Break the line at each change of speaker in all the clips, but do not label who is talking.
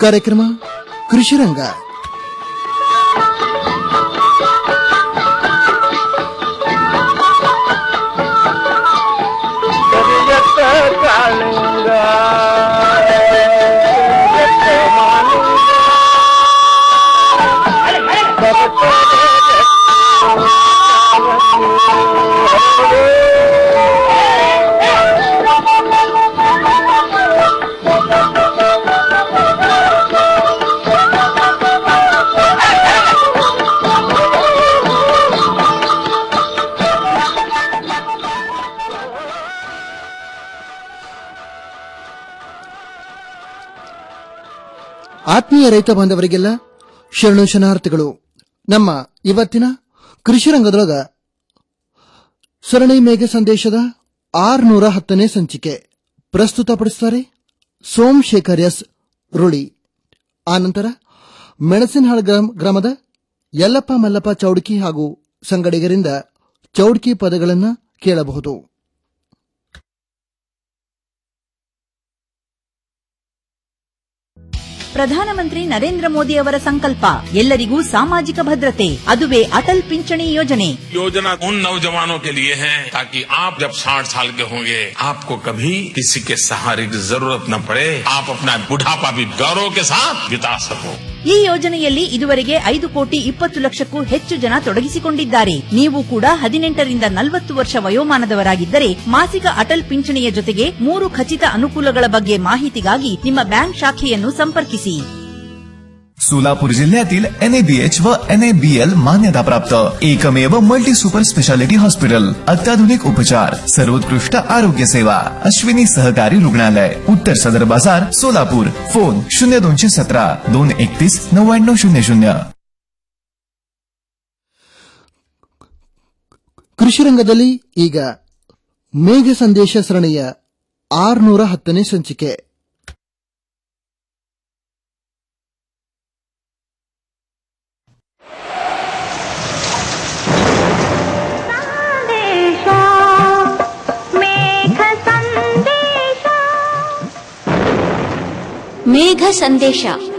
ಕಾರ್ಯಕ್ರಮ ಕೃಷಿರಂಗ
ಕರಿಯತ್ತ ಕಾಳಿಂಗ ಕರಿಯತ್ತ ಮಾಲಿಂಗ
ಆತ್ಮೀಯ ರೈತ ಬಾಂಧವರಿಗೆಲ್ಲ ಶರಣು ಶರಣಾರ್ಥಿಗಳು ನಮ್ಮ ಇವತ್ತಿನ ಕೃಷಿ ರಂಗದೊಳಗ ಸರಣಿ ಮೇಘ ಸಂದೇಶದ ಆರ್ನೂರ ಹತ್ತನೇ ಸಂಚಿಕೆ ಪ್ರಸ್ತುತಪಡಿಸುತ್ತಾರೆ ಸೋಮಶೇಖರ್ ಎಸ್ ರುಳಿ ಆನಂತರ ಮೆಣಸಿನಹಾಳ ಗ್ರಾಮ ಗ್ರಾಮದ ಯಲ್ಲಪ್ಪ ಮಲ್ಲಪ್ಪ ಚೌಡ್ಕಿ ಹಾಗೂ ಸಂಗಡಿಗರಿಂದ ಚೌಡ್ಕಿ ಪದಗಳನ್ನು ಕೇಳಬಹುದು
ಪ್ರಧಾನಮಂತ್ರಿ ನರೇಂದ್ರ ಮೋದಿ ಅವರ ಸಂಕಲ್ಪ ಎಲ್ಲರಿಗೂ ಸಾಮಾಜಿಕ ಭದ್ರತೆ ಅದುವೇ ಅಟಲ್ ಪಿಂಚಣಿ ಯೋಜನೆ
योजना उन नौजवानों के लिए है ताकि आप जब 60 साल के होंगे आपको कभी किसी के सहारे की जरूरत न पड़े आप अपना बुढ़ापा भी गौरव के साथ बिता सको
ಈ ಯೋಜನೆಯಲ್ಲಿ ಇದುವರೆಗೆ ಐದು ಕೋಟಿ ಇಪ್ಪತ್ತು ಲಕ್ಷಕ್ಕೂ ಹೆಚ್ಚು ಜನ ತೊಡಗಿಸಿಕೊಂಡಿದ್ದಾರೆ ನೀವು ಕೂಡ ಹದಿನೆಂಟರಿಂದ ನಲವತ್ತು ವರ್ಷ ವಯೋಮಾನದವರಾಗಿದ್ದರೆ ಮಾಸಿಕ ಅಟಲ್ ಪಿಂಚಣಿಯ ಜೊತೆಗೆ ಮೂರು ಖಚಿತ ಅನುಕೂಲಗಳ ಬಗ್ಗೆ ಮಾಹಿತಿಗಾಗಿ ನಿಮ್ಮ ಬ್ಯಾಂಕ್ ಶಾಖೆಯನ್ನು ಸಂಪರ್ಕಿಸಿ
सोलापूर जिल्ह्यातील एनएबीएच व एनएबीएल मान्यताप्राप्त एकमेव मल्टी सुपर स्पेशालिटी हॉस्पिटल अत्याधुनिक उपचार सर्वोत्कृष्ट आरोग्य सेवा अश्विनी सहकारी रुग्णालय उत्तर सदर बाजार सोलापूर फोन शून्य दोनशे सतरा दोन एकतीस नव्याण्णव शून्य शून्य
ಕೃಷಿ ರಂಗದಲ್ಲಿ ಈಗ ಮೇಘ ಸಂದೇಶ ಸರಣಿಯ ಆರ್ನೂರ ಹತ್ತನೇ ಸಂಚಿಕೆ
ಸಂದೇಶ ಮೇಘ ಸಂದೇಶ
ಮೇಘ ಸಂದೇಶ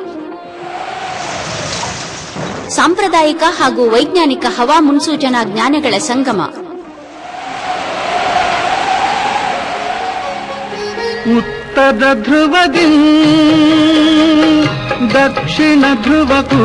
ಸಾಂಪ್ರದಾಯಿಕ ಹಾಗೂ ವೈಜ್ಞಾನಿಕ ಹವಾ ಮುನ್ಸೂಚನಾ ಜ್ಞಾನಗಳ ಸಂಗಮ
ಉತ್ತರ ಧ್ರುವದಿ ದಕ್ಷಿಣ ಧ್ರುವಕ್ಕೂ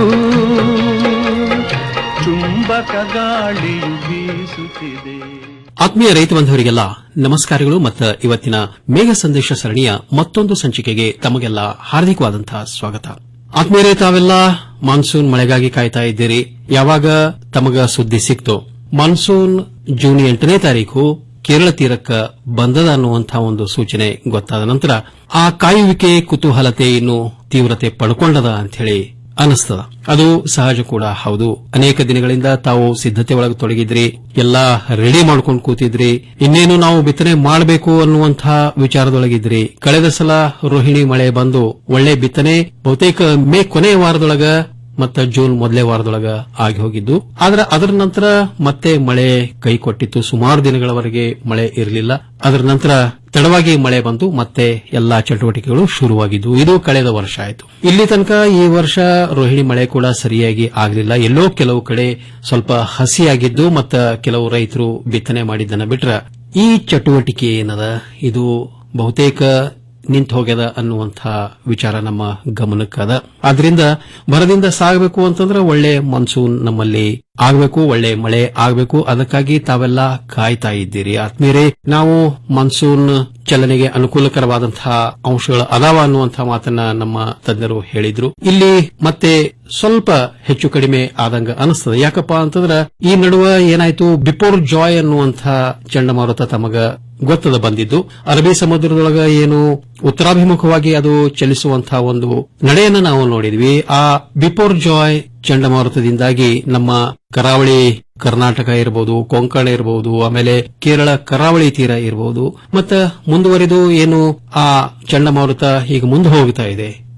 ಚುಂಬಕ ಗಾಳಿಯು ಬೀಸುತ್ತಿದೆ
ಆತ್ಮೀಯ ರೈತ ಬಾಂಧವರಿಗೆಲ್ಲ ನಮಸ್ಕಾರಗಳು ಮತ್ತು ಇವತ್ತಿನ ಮೇಘ ಸಂದೇಶ ಸರಣಿಯ ಮತ್ತೊಂದು ಸಂಚಿಕೆಗೆ ತಮಗೆಲ್ಲ ಹಾರ್ದಿಕವಾದಂತಹ ಸ್ವಾಗತ ಆತ್ಮೀಯರೇ ತಾವೆಲ್ಲ ಮಾನ್ಸೂನ್ ಮಳೆಗಾಗಿ ಕಾಯ್ತಾ ಇದ್ದೀರಿ ಯಾವಾಗ ತಮಗ ಸುದ್ದಿ ಸಿಕ್ತು ಮಾನ್ಸೂನ್ ಜೂನ್ ಎಂಟನೇ ತಾರೀಕು ಕೇರಳ ತೀರಕ್ಕ ಬಂದದ ಅನ್ನುವಂತಹ ಒಂದು ಸೂಚನೆ ಗೊತ್ತಾದ ನಂತರ ಆ ಕಾಯುವಿಕೆ ಕುತೂಹಲತೆ ಇನ್ನು ತೀವ್ರತೆ ಪಡ್ಕೊಂಡದ ಅಂತ ಹೇಳಿ ಅನಿಸ್ತದ ಅದು ಸಹಜ ಕೂಡ ಹೌದು ಅನೇಕ ದಿನಗಳಿಂದ ತಾವು ಸಿದ್ಧತೆ ಒಳಗೆ ತೊಡಗಿದ್ರಿ ಎಲ್ಲಾ ರೆಡಿ ಮಾಡ್ಕೊಂಡು ಕೂತಿದ್ರಿ ಇನ್ನೇನು ನಾವು ಬಿತ್ತನೆ ಮಾಡಬೇಕು ಅನ್ನುವಂತಹ ವಿಚಾರದೊಳಗಿದ್ರಿ ಕಳೆದ ಸಲ ರೋಹಿಣಿ ಮಳೆ ಬಂದು ಒಳ್ಳೆ ಬಿತ್ತನೆ ಬಹುತೇಕ ಮೇ ಕೊನೆಯ ವಾರದೊಳಗ ಮತ್ತು ಜೂನ್ ಮೊದಲೇ ವಾರದೊಳಗ ಆಗಿ ಹೋಗಿದ್ದು ಆದ್ರೆ ಅದರ ನಂತರ ಮತ್ತೆ ಮಳೆ ಕೈ ಕೊಟ್ಟಿತ್ತು ಸುಮಾರು ದಿನಗಳವರೆಗೆ ಮಳೆ ಇರಲಿಲ್ಲ ಅದರ ನಂತರ ತಡವಾಗಿ ಮಳೆ ಬಂದು ಮತ್ತೆ ಎಲ್ಲಾ ಚಟುವಟಿಕೆಗಳು ಶುರುವಾಗಿದ್ದು ಇದು ಕಳೆದ ವರ್ಷ ಆಯಿತು ಇಲ್ಲಿ ತನಕ ಈ ವರ್ಷ ರೋಹಿಣಿ ಮಳೆ ಕೂಡ ಸರಿಯಾಗಿ ಆಗಲಿಲ್ಲ ಎಲ್ಲೋ ಕೆಲವು ಕಡೆ ಸ್ವಲ್ಪ ಹಸಿಯಾಗಿದ್ದು ಮತ್ತು ಕೆಲವು ರೈತರು ಬಿತ್ತನೆ ಮಾಡಿದ್ದನ್ನ ಬಿಟ್ರ ಈ ಚಟುವಟಿಕೆ ಏನದ ಇದು ಬಹುತೇಕ ನಿಂತು ಹೋಗ್ಯದ ಅನ್ನುವಂಥ ವಿಚಾರ ನಮ್ಮ ಗಮನಕ್ಕದ ಆದ್ರಿಂದ ಭರದಿಂದ ಸಾಗಬೇಕು ಅಂತಂದ್ರೆ ಒಳ್ಳೆ ಮಾನ್ಸೂನ್ ನಮ್ಮಲ್ಲಿ ಆಗಬೇಕು ಒಳ್ಳೆ ಮಳೆ ಆಗಬೇಕು ಅದಕ್ಕಾಗಿ ತಾವೆಲ್ಲ ಕಾಯ್ತಾ ಇದ್ದೀರಿ ಆತ್ಮೀಯರೇ ನಾವು ಮಾನ್ಸೂನ್ ಚಲನೆಗೆ ಅನುಕೂಲಕರವಾದಂತಹ ಅಂಶಗಳು ಅದಾವ ಅನ್ನುವಂತಹ ಮಾತನ್ನ ನಮ್ಮ ತಜ್ಞರು ಹೇಳಿದ್ರು ಇಲ್ಲಿ ಮತ್ತೆ ಸ್ವಲ್ಪ ಹೆಚ್ಚು ಕಡಿಮೆ ಆದಂಗ ಅನಿಸ್ತದೆ ಯಾಕಪ್ಪ ಅಂತಂದ್ರ ಈ ನಡುವೆ ಏನಾಯ್ತು ಬಿಫೋರ್ ಜಾಯ್ ಅನ್ನುವಂಥ ಚಂಡಮಾರುತ ತಮಗ ಗೊತ್ತದ ಬಂದಿದ್ದು ಅರಬ್ಬಿ ಸಮುದ್ರದೊಳಗ ಏನು ಉತ್ತರಾಭಿಮುಖವಾಗಿ ಅದು ಚಲಿಸುವಂತಹ ಒಂದು ನಡೆಯನ್ನು ನಾವು ನೋಡಿದ್ವಿ ಆ ಬಿಫೋರ್ ಜಾಯ್ ಚಂಡಮಾರುತದಿಂದಾಗಿ ನಮ್ಮ ಕರಾವಳಿ ಕರ್ನಾಟಕ ಇರಬಹುದು ಕೊಂಕಣ ಇರಬಹುದು ಆಮೇಲೆ ಕೇರಳ ಕರಾವಳಿ ತೀರ ಇರಬಹುದು ಮತ್ತೆ ಮುಂದುವರಿದು ಏನು ಆ ಚಂಡಮಾರುತ ಈಗ ಮುಂದೆ ಹೋಗ್ತಾ ಇದೆ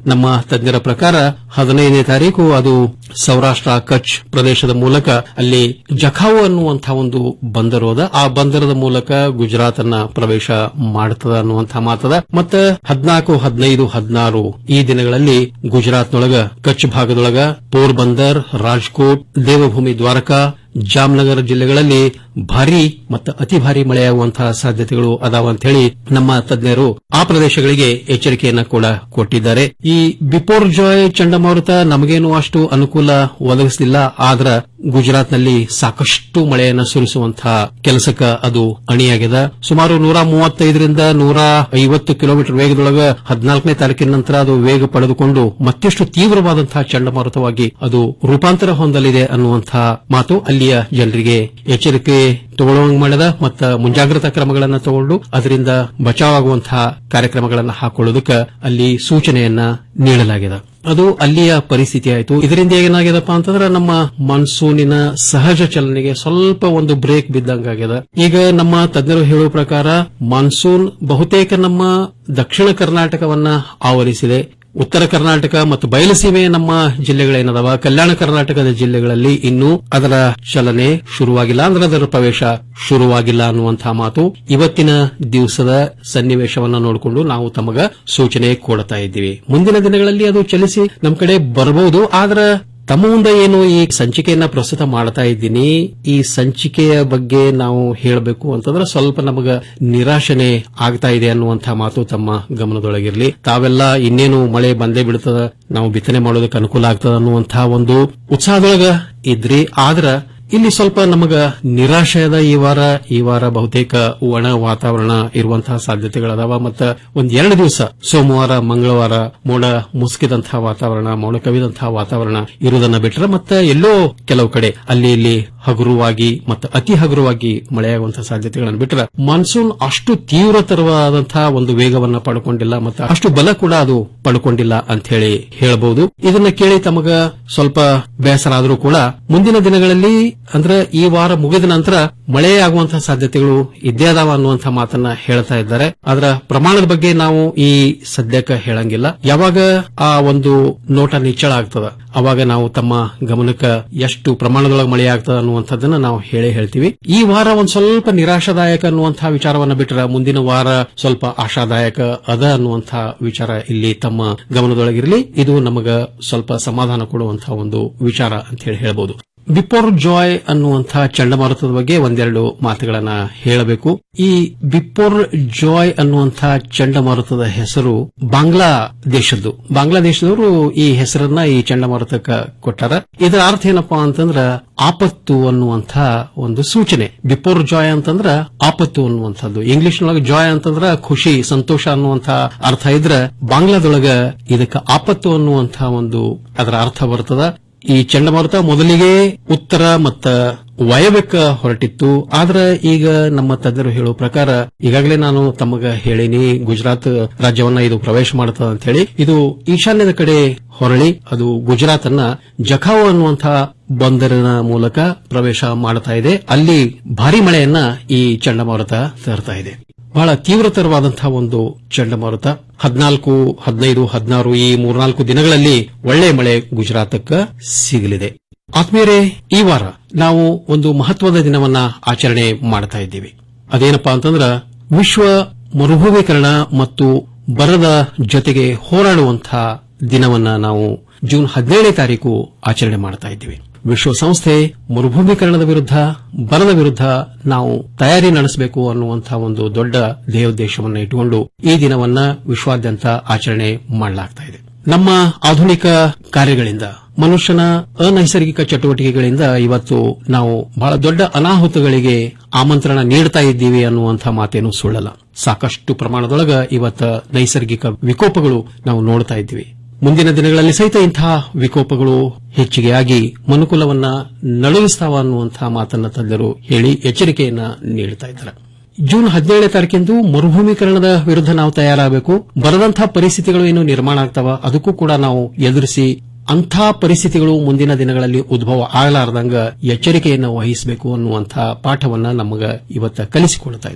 ನಮ್ಮ ತಜ್ಞರ ಪ್ರಕಾರ ಹದಿನೈದನೇ ತಾರೀಕು ಅದು ಸೌರಾಷ್ಟ್ರ ಕಚ್ ಪ್ರದೇಶದ ಮೂಲಕ ಅಲ್ಲಿ ಜಖಾವು ಅನ್ನುವಂತಹ ಒಂದು ಬಂದರೋದ ಆ ಬಂದರದ ಮೂಲಕ ಗುಜರಾತ್ ಅನ್ನ ಪ್ರವೇಶ ಮಾಡ್ತದ ಅನ್ನುವಂತಹ ಮಾತದ ಮತ್ತೆ ಹದಿನಾಲ್ಕು ಹದಿನೈದು ಹದಿನಾರು ಈ ದಿನಗಳಲ್ಲಿ ಗುಜರಾತ್ನೊಳಗ ಕಚ್ ಭಾಗದೊಳಗ ಪೋರ್ಬಂದರ್ ರಾಜ್ಕೋಟ್ ದೇವಭೂಮಿ ದ್ವಾರಕಾ ಜಾಮ್ನಗರ ಜಿಲ್ಲೆಗಳಲ್ಲಿ ಭಾರಿ ಮತ್ತು ಅತಿ ಭಾರಿ ಮಳೆಯಾಗುವಂತಹ ಸಾಧ್ಯತೆಗಳು ಅದಾವ ಅಂತ ಹೇಳಿ ನಮ್ಮ ತಜ್ಞರು ಆ ಪ್ರದೇಶಗಳಿಗೆ ಎಚ್ಚರಿಕೆಯನ್ನ ಕೂಡ ಕೊಟ್ಟಿದ್ದಾರೆ ಈ ಬಿಪೋರ್ ಜಾಯ್ ಚಂಡಮಾರುತ ನಮಗೇನು ಅಷ್ಟು ಅನುಕೂಲ ಒದಗಿಸಲಿಲ್ಲ ಆದ್ರ ಗುಜರಾತ್ನಲ್ಲಿ ಸಾಕಷ್ಟು ಮಳೆಯನ್ನು ಸುರಿಸುವಂತಹ ಕೆಲಸಕ್ಕೆ ಅದು ಅಣಿಯಾಗಿದೆ ಸುಮಾರು ನೂರ ಮೂವತ್ತೈದರಿಂದ ನೂರ ಐವತ್ತು ಕಿಲೋಮೀಟರ್ ವೇಗದೊಳಗ ಹದಿನಾಲ್ಕನೇ ತಾರೀಕಿನ ನಂತರ ಅದು ವೇಗ ಪಡೆದುಕೊಂಡು ಮತ್ತಷ್ಟು ತೀವ್ರವಾದಂತಹ ಚಂಡಮಾರುತವಾಗಿ ಅದು ರೂಪಾಂತರ ಹೊಂದಲಿದೆ ಅನ್ನುವಂತಹ ಮಾತು ಅಲ್ಲಿಯ ಜನರಿಗೆ ಎಚ್ಚರಿಕೆ ತಗೊಳ್ಳುವಂಗ್ ಮಾಡದ ಮತ್ತು ಮುಂಜಾಗ್ರತಾ ಕ್ರಮಗಳನ್ನು ತಗೊಂಡು ಅದರಿಂದ ಬಚಾವಾಗುವಂತಹ ಕಾರ್ಯಕ್ರಮಗಳನ್ನು ಹಾಕೊಳ್ಳೋದಕ್ಕೆ ಅಲ್ಲಿ ಸೂಚನೆಯನ್ನ ನೀಡಲಾಗಿದೆ ಅದು ಅಲ್ಲಿಯ ಪರಿಸ್ಥಿತಿ ಆಯಿತು ಇದರಿಂದ ಏನಾಗ್ಯದಪ್ಪ ಅಂತಂದ್ರೆ ನಮ್ಮ ಮಾನ್ಸೂನಿನ ಸಹಜ ಚಲನೆಗೆ ಸ್ವಲ್ಪ ಒಂದು ಬ್ರೇಕ್ ಬಿದ್ದಂಗಾಗ್ಯದ ಈಗ ನಮ್ಮ ತಜ್ಞರು ಹೇಳುವ ಪ್ರಕಾರ ಮಾನ್ಸೂನ್ ಬಹುತೇಕ ನಮ್ಮ ದಕ್ಷಿಣ ಕರ್ನಾಟಕವನ್ನ ಆವರಿಸಿದೆ ಉತ್ತರ ಕರ್ನಾಟಕ ಮತ್ತು ಬಯಲುಸೀಮೆ ನಮ್ಮ ಜಿಲ್ಲೆಗಳೇನದವ ಕಲ್ಯಾಣ ಕರ್ನಾಟಕದ ಜಿಲ್ಲೆಗಳಲ್ಲಿ ಇನ್ನೂ ಅದರ ಚಲನೆ ಶುರುವಾಗಿಲ್ಲ ಅಂದ್ರೆ ಅದರ ಪ್ರವೇಶ ಶುರುವಾಗಿಲ್ಲ ಅನ್ನುವಂತಹ ಮಾತು ಇವತ್ತಿನ ದಿವಸದ ಸನ್ನಿವೇಶವನ್ನ ನೋಡಿಕೊಂಡು ನಾವು ತಮಗ ಸೂಚನೆ ಕೊಡ್ತಾ ಇದ್ದೀವಿ ಮುಂದಿನ ದಿನಗಳಲ್ಲಿ ಅದು ಚಲಿಸಿ ನಮ್ಮ ಕಡೆ ಬರಬಹುದು ಆದ್ರೆ ತಮ್ಮ ಮುಂದೆ ಏನು ಈ ಸಂಚಿಕೆಯನ್ನ ಪ್ರಸ್ತುತ ಮಾಡ್ತಾ ಇದ್ದೀನಿ ಈ ಸಂಚಿಕೆಯ ಬಗ್ಗೆ ನಾವು ಹೇಳಬೇಕು ಅಂತಂದ್ರೆ ಸ್ವಲ್ಪ ನಮಗ ನಿರಾಶನೆ ಆಗ್ತಾ ಇದೆ ಅನ್ನುವಂತಹ ಮಾತು ತಮ್ಮ ಗಮನದೊಳಗಿರಲಿ ತಾವೆಲ್ಲ ಇನ್ನೇನು ಮಳೆ ಬಂದೇ ಬಿಡ್ತದ ನಾವು ಬಿತ್ತನೆ ಮಾಡೋದಕ್ಕೆ ಅನುಕೂಲ ಆಗ್ತದ ಅನ್ನುವಂತಹ ಒಂದು ಉತ್ಸಾಹದೊಳಗ ಇದ್ರಿ ಆದ್ರ ಇಲ್ಲಿ ಸ್ವಲ್ಪ ನಮಗ ನಿರಾಶೆಯದ ಈ ವಾರ ಈ ವಾರ ಬಹುತೇಕ ಒಣ ವಾತಾವರಣ ಇರುವಂತಹ ಸಾಧ್ಯತೆಗಳದಾವ ಮತ್ತು ಒಂದ್ ಎರಡು ದಿವಸ ಸೋಮವಾರ ಮಂಗಳವಾರ ಮೋಡ ಮುಸುಕಿದಂತಹ ವಾತಾವರಣ ಮೋಡ ಕವಿದಂತಹ ವಾತಾವರಣ ಇರುವುದನ್ನ ಬಿಟ್ಟರೆ ಮತ್ತೆ ಎಲ್ಲೋ ಕೆಲವು ಕಡೆ ಅಲ್ಲಿ ಇಲ್ಲಿ ಹಗುರವಾಗಿ ಮತ್ತು ಅತಿ ಹಗುರವಾಗಿ ಮಳೆಯಾಗುವಂತಹ ಸಾಧ್ಯತೆಗಳನ್ನು ಬಿಟ್ಟರೆ ಮಾನ್ಸೂನ್ ಅಷ್ಟು ತೀವ್ರತರವಾದಂತಹ ಒಂದು ವೇಗವನ್ನ ಪಡ್ಕೊಂಡಿಲ್ಲ ಮತ್ತು ಅಷ್ಟು ಬಲ ಕೂಡ ಅದು ಪಡ್ಕೊಂಡಿಲ್ಲ ಅಂತ ಹೇಳಿ ಹೇಳಬಹುದು ಇದನ್ನ ಕೇಳಿ ತಮಗ ಸ್ವಲ್ಪ ಬೇಸರ ಆದರೂ ಕೂಡ ಮುಂದಿನ ದಿನಗಳಲ್ಲಿ ಅಂದ್ರೆ ಈ ವಾರ ಮುಗಿದ ನಂತರ ಮಳೆ ಆಗುವಂತಹ ಸಾಧ್ಯತೆಗಳು ಇದ್ದೇ ಅದಾವ ಅನ್ನುವಂತಹ ಮಾತನ್ನ ಹೇಳ್ತಾ ಇದ್ದಾರೆ ಅದರ ಪ್ರಮಾಣದ ಬಗ್ಗೆ ನಾವು ಈ ಸದ್ಯಕ್ಕೆ ಹೇಳಂಗಿಲ್ಲ ಯಾವಾಗ ಆ ಒಂದು ನೋಟ ನಿಚ್ಚಳ ಆಗ್ತದ ಅವಾಗ ನಾವು ತಮ್ಮ ಗಮನಕ್ಕೆ ಎಷ್ಟು ಪ್ರಮಾಣದೊಳಗೆ ಮಳೆ ಆಗ್ತದ ಅನ್ನುವಂಥದ್ದನ್ನ ನಾವು ಹೇಳೇ ಹೇಳ್ತೀವಿ ಈ ವಾರ ಒಂದ್ ಸ್ವಲ್ಪ ನಿರಾಶಾದಾಯಕ ಅನ್ನುವಂತಹ ವಿಚಾರವನ್ನ ಬಿಟ್ಟರೆ ಮುಂದಿನ ವಾರ ಸ್ವಲ್ಪ ಆಶಾದಾಯಕ ಅದ ಅನ್ನುವಂತಹ ವಿಚಾರ ಇಲ್ಲಿ ತಮ್ಮ ಗಮನದೊಳಗಿರಲಿ ಇದು ನಮಗ ಸ್ವಲ್ಪ ಸಮಾಧಾನ ಕೊಡುವಂತಹ ಒಂದು ವಿಚಾರ ಅಂತ ಹೇಳಿ ಹೇಳಬಹುದು ಬಿಪೋರ್ ಜಾಯ್ ಅನ್ನುವಂತಹ ಚಂಡಮಾರುತದ ಬಗ್ಗೆ ಒಂದೆರಡು ಮಾತುಗಳನ್ನ ಹೇಳಬೇಕು ಈ ಬಿಪೋರ್ ಜಾಯ್ ಅನ್ನುವಂತಹ ಚಂಡಮಾರುತದ ಹೆಸರು ಬಾಂಗ್ಲಾ ದೇಶದ್ದು ಬಾಂಗ್ಲಾ ದೇಶದವರು ಈ ಹೆಸರನ್ನ ಈ ಚಂಡಮಾರುತಕ್ಕೆ ಕೊಟ್ಟಾರ ಇದರ ಅರ್ಥ ಏನಪ್ಪಾ ಅಂತಂದ್ರ ಆಪತ್ತು ಅನ್ನುವಂಥ ಒಂದು ಸೂಚನೆ ಬಿಫೋರ್ ಜಾಯ್ ಅಂತಂದ್ರ ಆಪತ್ತು ಅನ್ನುವಂಥದ್ದು ಇಂಗ್ಲಿಷ್ನೊಳಗೆ ಜಾಯ್ ಅಂತಂದ್ರ ಖುಷಿ ಸಂತೋಷ ಅನ್ನುವಂಥ ಅರ್ಥ ಇದ್ರ ಬಾಂಗ್ಲಾದೊಳಗ ಇದಕ್ಕೆ ಆಪತ್ತು ಅನ್ನುವಂಥ ಒಂದು ಅದರ ಅರ್ಥ ಬರ್ತದ ಈ ಚಂಡಮಾರುತ ಮೊದಲಿಗೆ ಉತ್ತರ ಮತ್ತ ವಾಯವ್ಯಕ್ಕ ಹೊರಟಿತ್ತು ಆದ್ರೆ ಈಗ ನಮ್ಮ ತಜ್ಞರು ಹೇಳುವ ಪ್ರಕಾರ ಈಗಾಗಲೇ ನಾನು ತಮಗ ಹೇಳಿನಿ ಗುಜರಾತ್ ರಾಜ್ಯವನ್ನ ಇದು ಪ್ರವೇಶ ಮಾಡುತ್ತದೆ ಅಂತ ಹೇಳಿ ಇದು ಈಶಾನ್ಯದ ಕಡೆ ಹೊರಳಿ ಅದು ಗುಜರಾತ್ ಅನ್ನ ಜಖಾವ್ ಅನ್ನುವಂತಹ ಬಂದರಿನ ಮೂಲಕ ಪ್ರವೇಶ ಮಾಡ್ತಾ ಇದೆ ಅಲ್ಲಿ ಭಾರಿ ಮಳೆಯನ್ನ ಈ ಚಂಡಮಾರುತ ತರ್ತಾ ಇದೆ ಬಹಳ ತೀವ್ರತರವಾದಂತಹ ಒಂದು ಚಂಡಮಾರುತ ಹದಿನಾಲ್ಕು ಹದಿನೈದು ಹದಿನಾರು ಈ ಮೂರ್ನಾಲ್ಕು ದಿನಗಳಲ್ಲಿ ಒಳ್ಳೆ ಮಳೆ ಗುಜರಾತಕ್ಕ ಸಿಗಲಿದೆ ಆತ್ಮೀಯರೇ ಈ ವಾರ ನಾವು ಒಂದು ಮಹತ್ವದ ದಿನವನ್ನ ಆಚರಣೆ ಮಾಡ್ತಾ ಇದ್ದೀವಿ ಅದೇನಪ್ಪಾ ಅಂತಂದ್ರ ವಿಶ್ವ ಮರುಭೂಮೀಕರಣ ಮತ್ತು ಬರದ ಜೊತೆಗೆ ಹೋರಾಡುವಂತಹ ದಿನವನ್ನ ನಾವು ಜೂನ್ ಹದಿನೇಳನೇ ತಾರೀಕು ಆಚರಣೆ ಮಾಡ್ತಾ ಇದ್ದೀವಿ ವಿಶ್ವಸಂಸ್ಥೆ ಮರುಭೂಮೀಕರಣದ ವಿರುದ್ಧ ಬರದ ವಿರುದ್ಧ ನಾವು ತಯಾರಿ ನಡೆಸಬೇಕು ಅನ್ನುವಂತಹ ಒಂದು ದೊಡ್ಡ ಧ್ಯೇಯೋದ್ದೇಶವನ್ನು ಇಟ್ಟುಕೊಂಡು ಈ ದಿನವನ್ನ ವಿಶ್ವಾದ್ಯಂತ ಆಚರಣೆ ಮಾಡಲಾಗ್ತಾ ಇದೆ ನಮ್ಮ ಆಧುನಿಕ ಕಾರ್ಯಗಳಿಂದ ಮನುಷ್ಯನ ಅನೈಸರ್ಗಿಕ ಚಟುವಟಿಕೆಗಳಿಂದ ಇವತ್ತು ನಾವು ಬಹಳ ದೊಡ್ಡ ಅನಾಹುತಗಳಿಗೆ ಆಮಂತ್ರಣ ನೀಡ್ತಾ ಇದ್ದೀವಿ ಅನ್ನುವಂಥ ಮಾತೇನು ಸುಳ್ಳಲ್ಲ ಸಾಕಷ್ಟು ಪ್ರಮಾಣದೊಳಗ ಇವತ್ತ ನೈಸರ್ಗಿಕ ವಿಕೋಪಗಳು ನಾವು ನೋಡ್ತಾ ಇದ್ದೀವಿ ಮುಂದಿನ ದಿನಗಳಲ್ಲಿ ಸಹಿತ ಇಂತಹ ವಿಕೋಪಗಳು ಹೆಚ್ಚಿಗೆಯಾಗಿ ಮನುಕುಲವನ್ನ ನಡುಗಿಸ್ತಾವ ಅನ್ನುವಂತಹ ಮಾತನ್ನ ತಜ್ಞರು ಹೇಳಿ ಎಚ್ಚರಿಕೆಯನ್ನ ನೀಡುತ್ತಾ ಇದ್ದಾರೆ ಜೂನ್ ಹದಿನೇಳನೇ ತಾರೀಕಿಂದು ಮರುಭೂಮೀಕರಣದ ವಿರುದ್ಧ ನಾವು ತಯಾರಾಗಬೇಕು ಬರದಂತಹ ಪರಿಸ್ಥಿತಿಗಳು ಏನು ನಿರ್ಮಾಣ ಆಗ್ತಾವ ಅದಕ್ಕೂ ಕೂಡ ನಾವು ಎದುರಿಸಿ ಅಂಥ ಪರಿಸ್ಥಿತಿಗಳು ಮುಂದಿನ ದಿನಗಳಲ್ಲಿ ಉದ್ಭವ ಆಗಲಾರದಂಗ ಎಚ್ಚರಿಕೆಯನ್ನು ವಹಿಸಬೇಕು ಅನ್ನುವಂತಹ ಪಾಠವನ್ನ ನಮಗ ಇವತ್ತ ಕಲಿಸಿಕೊಳ್ತಾ ಇದ್ದಾವೆ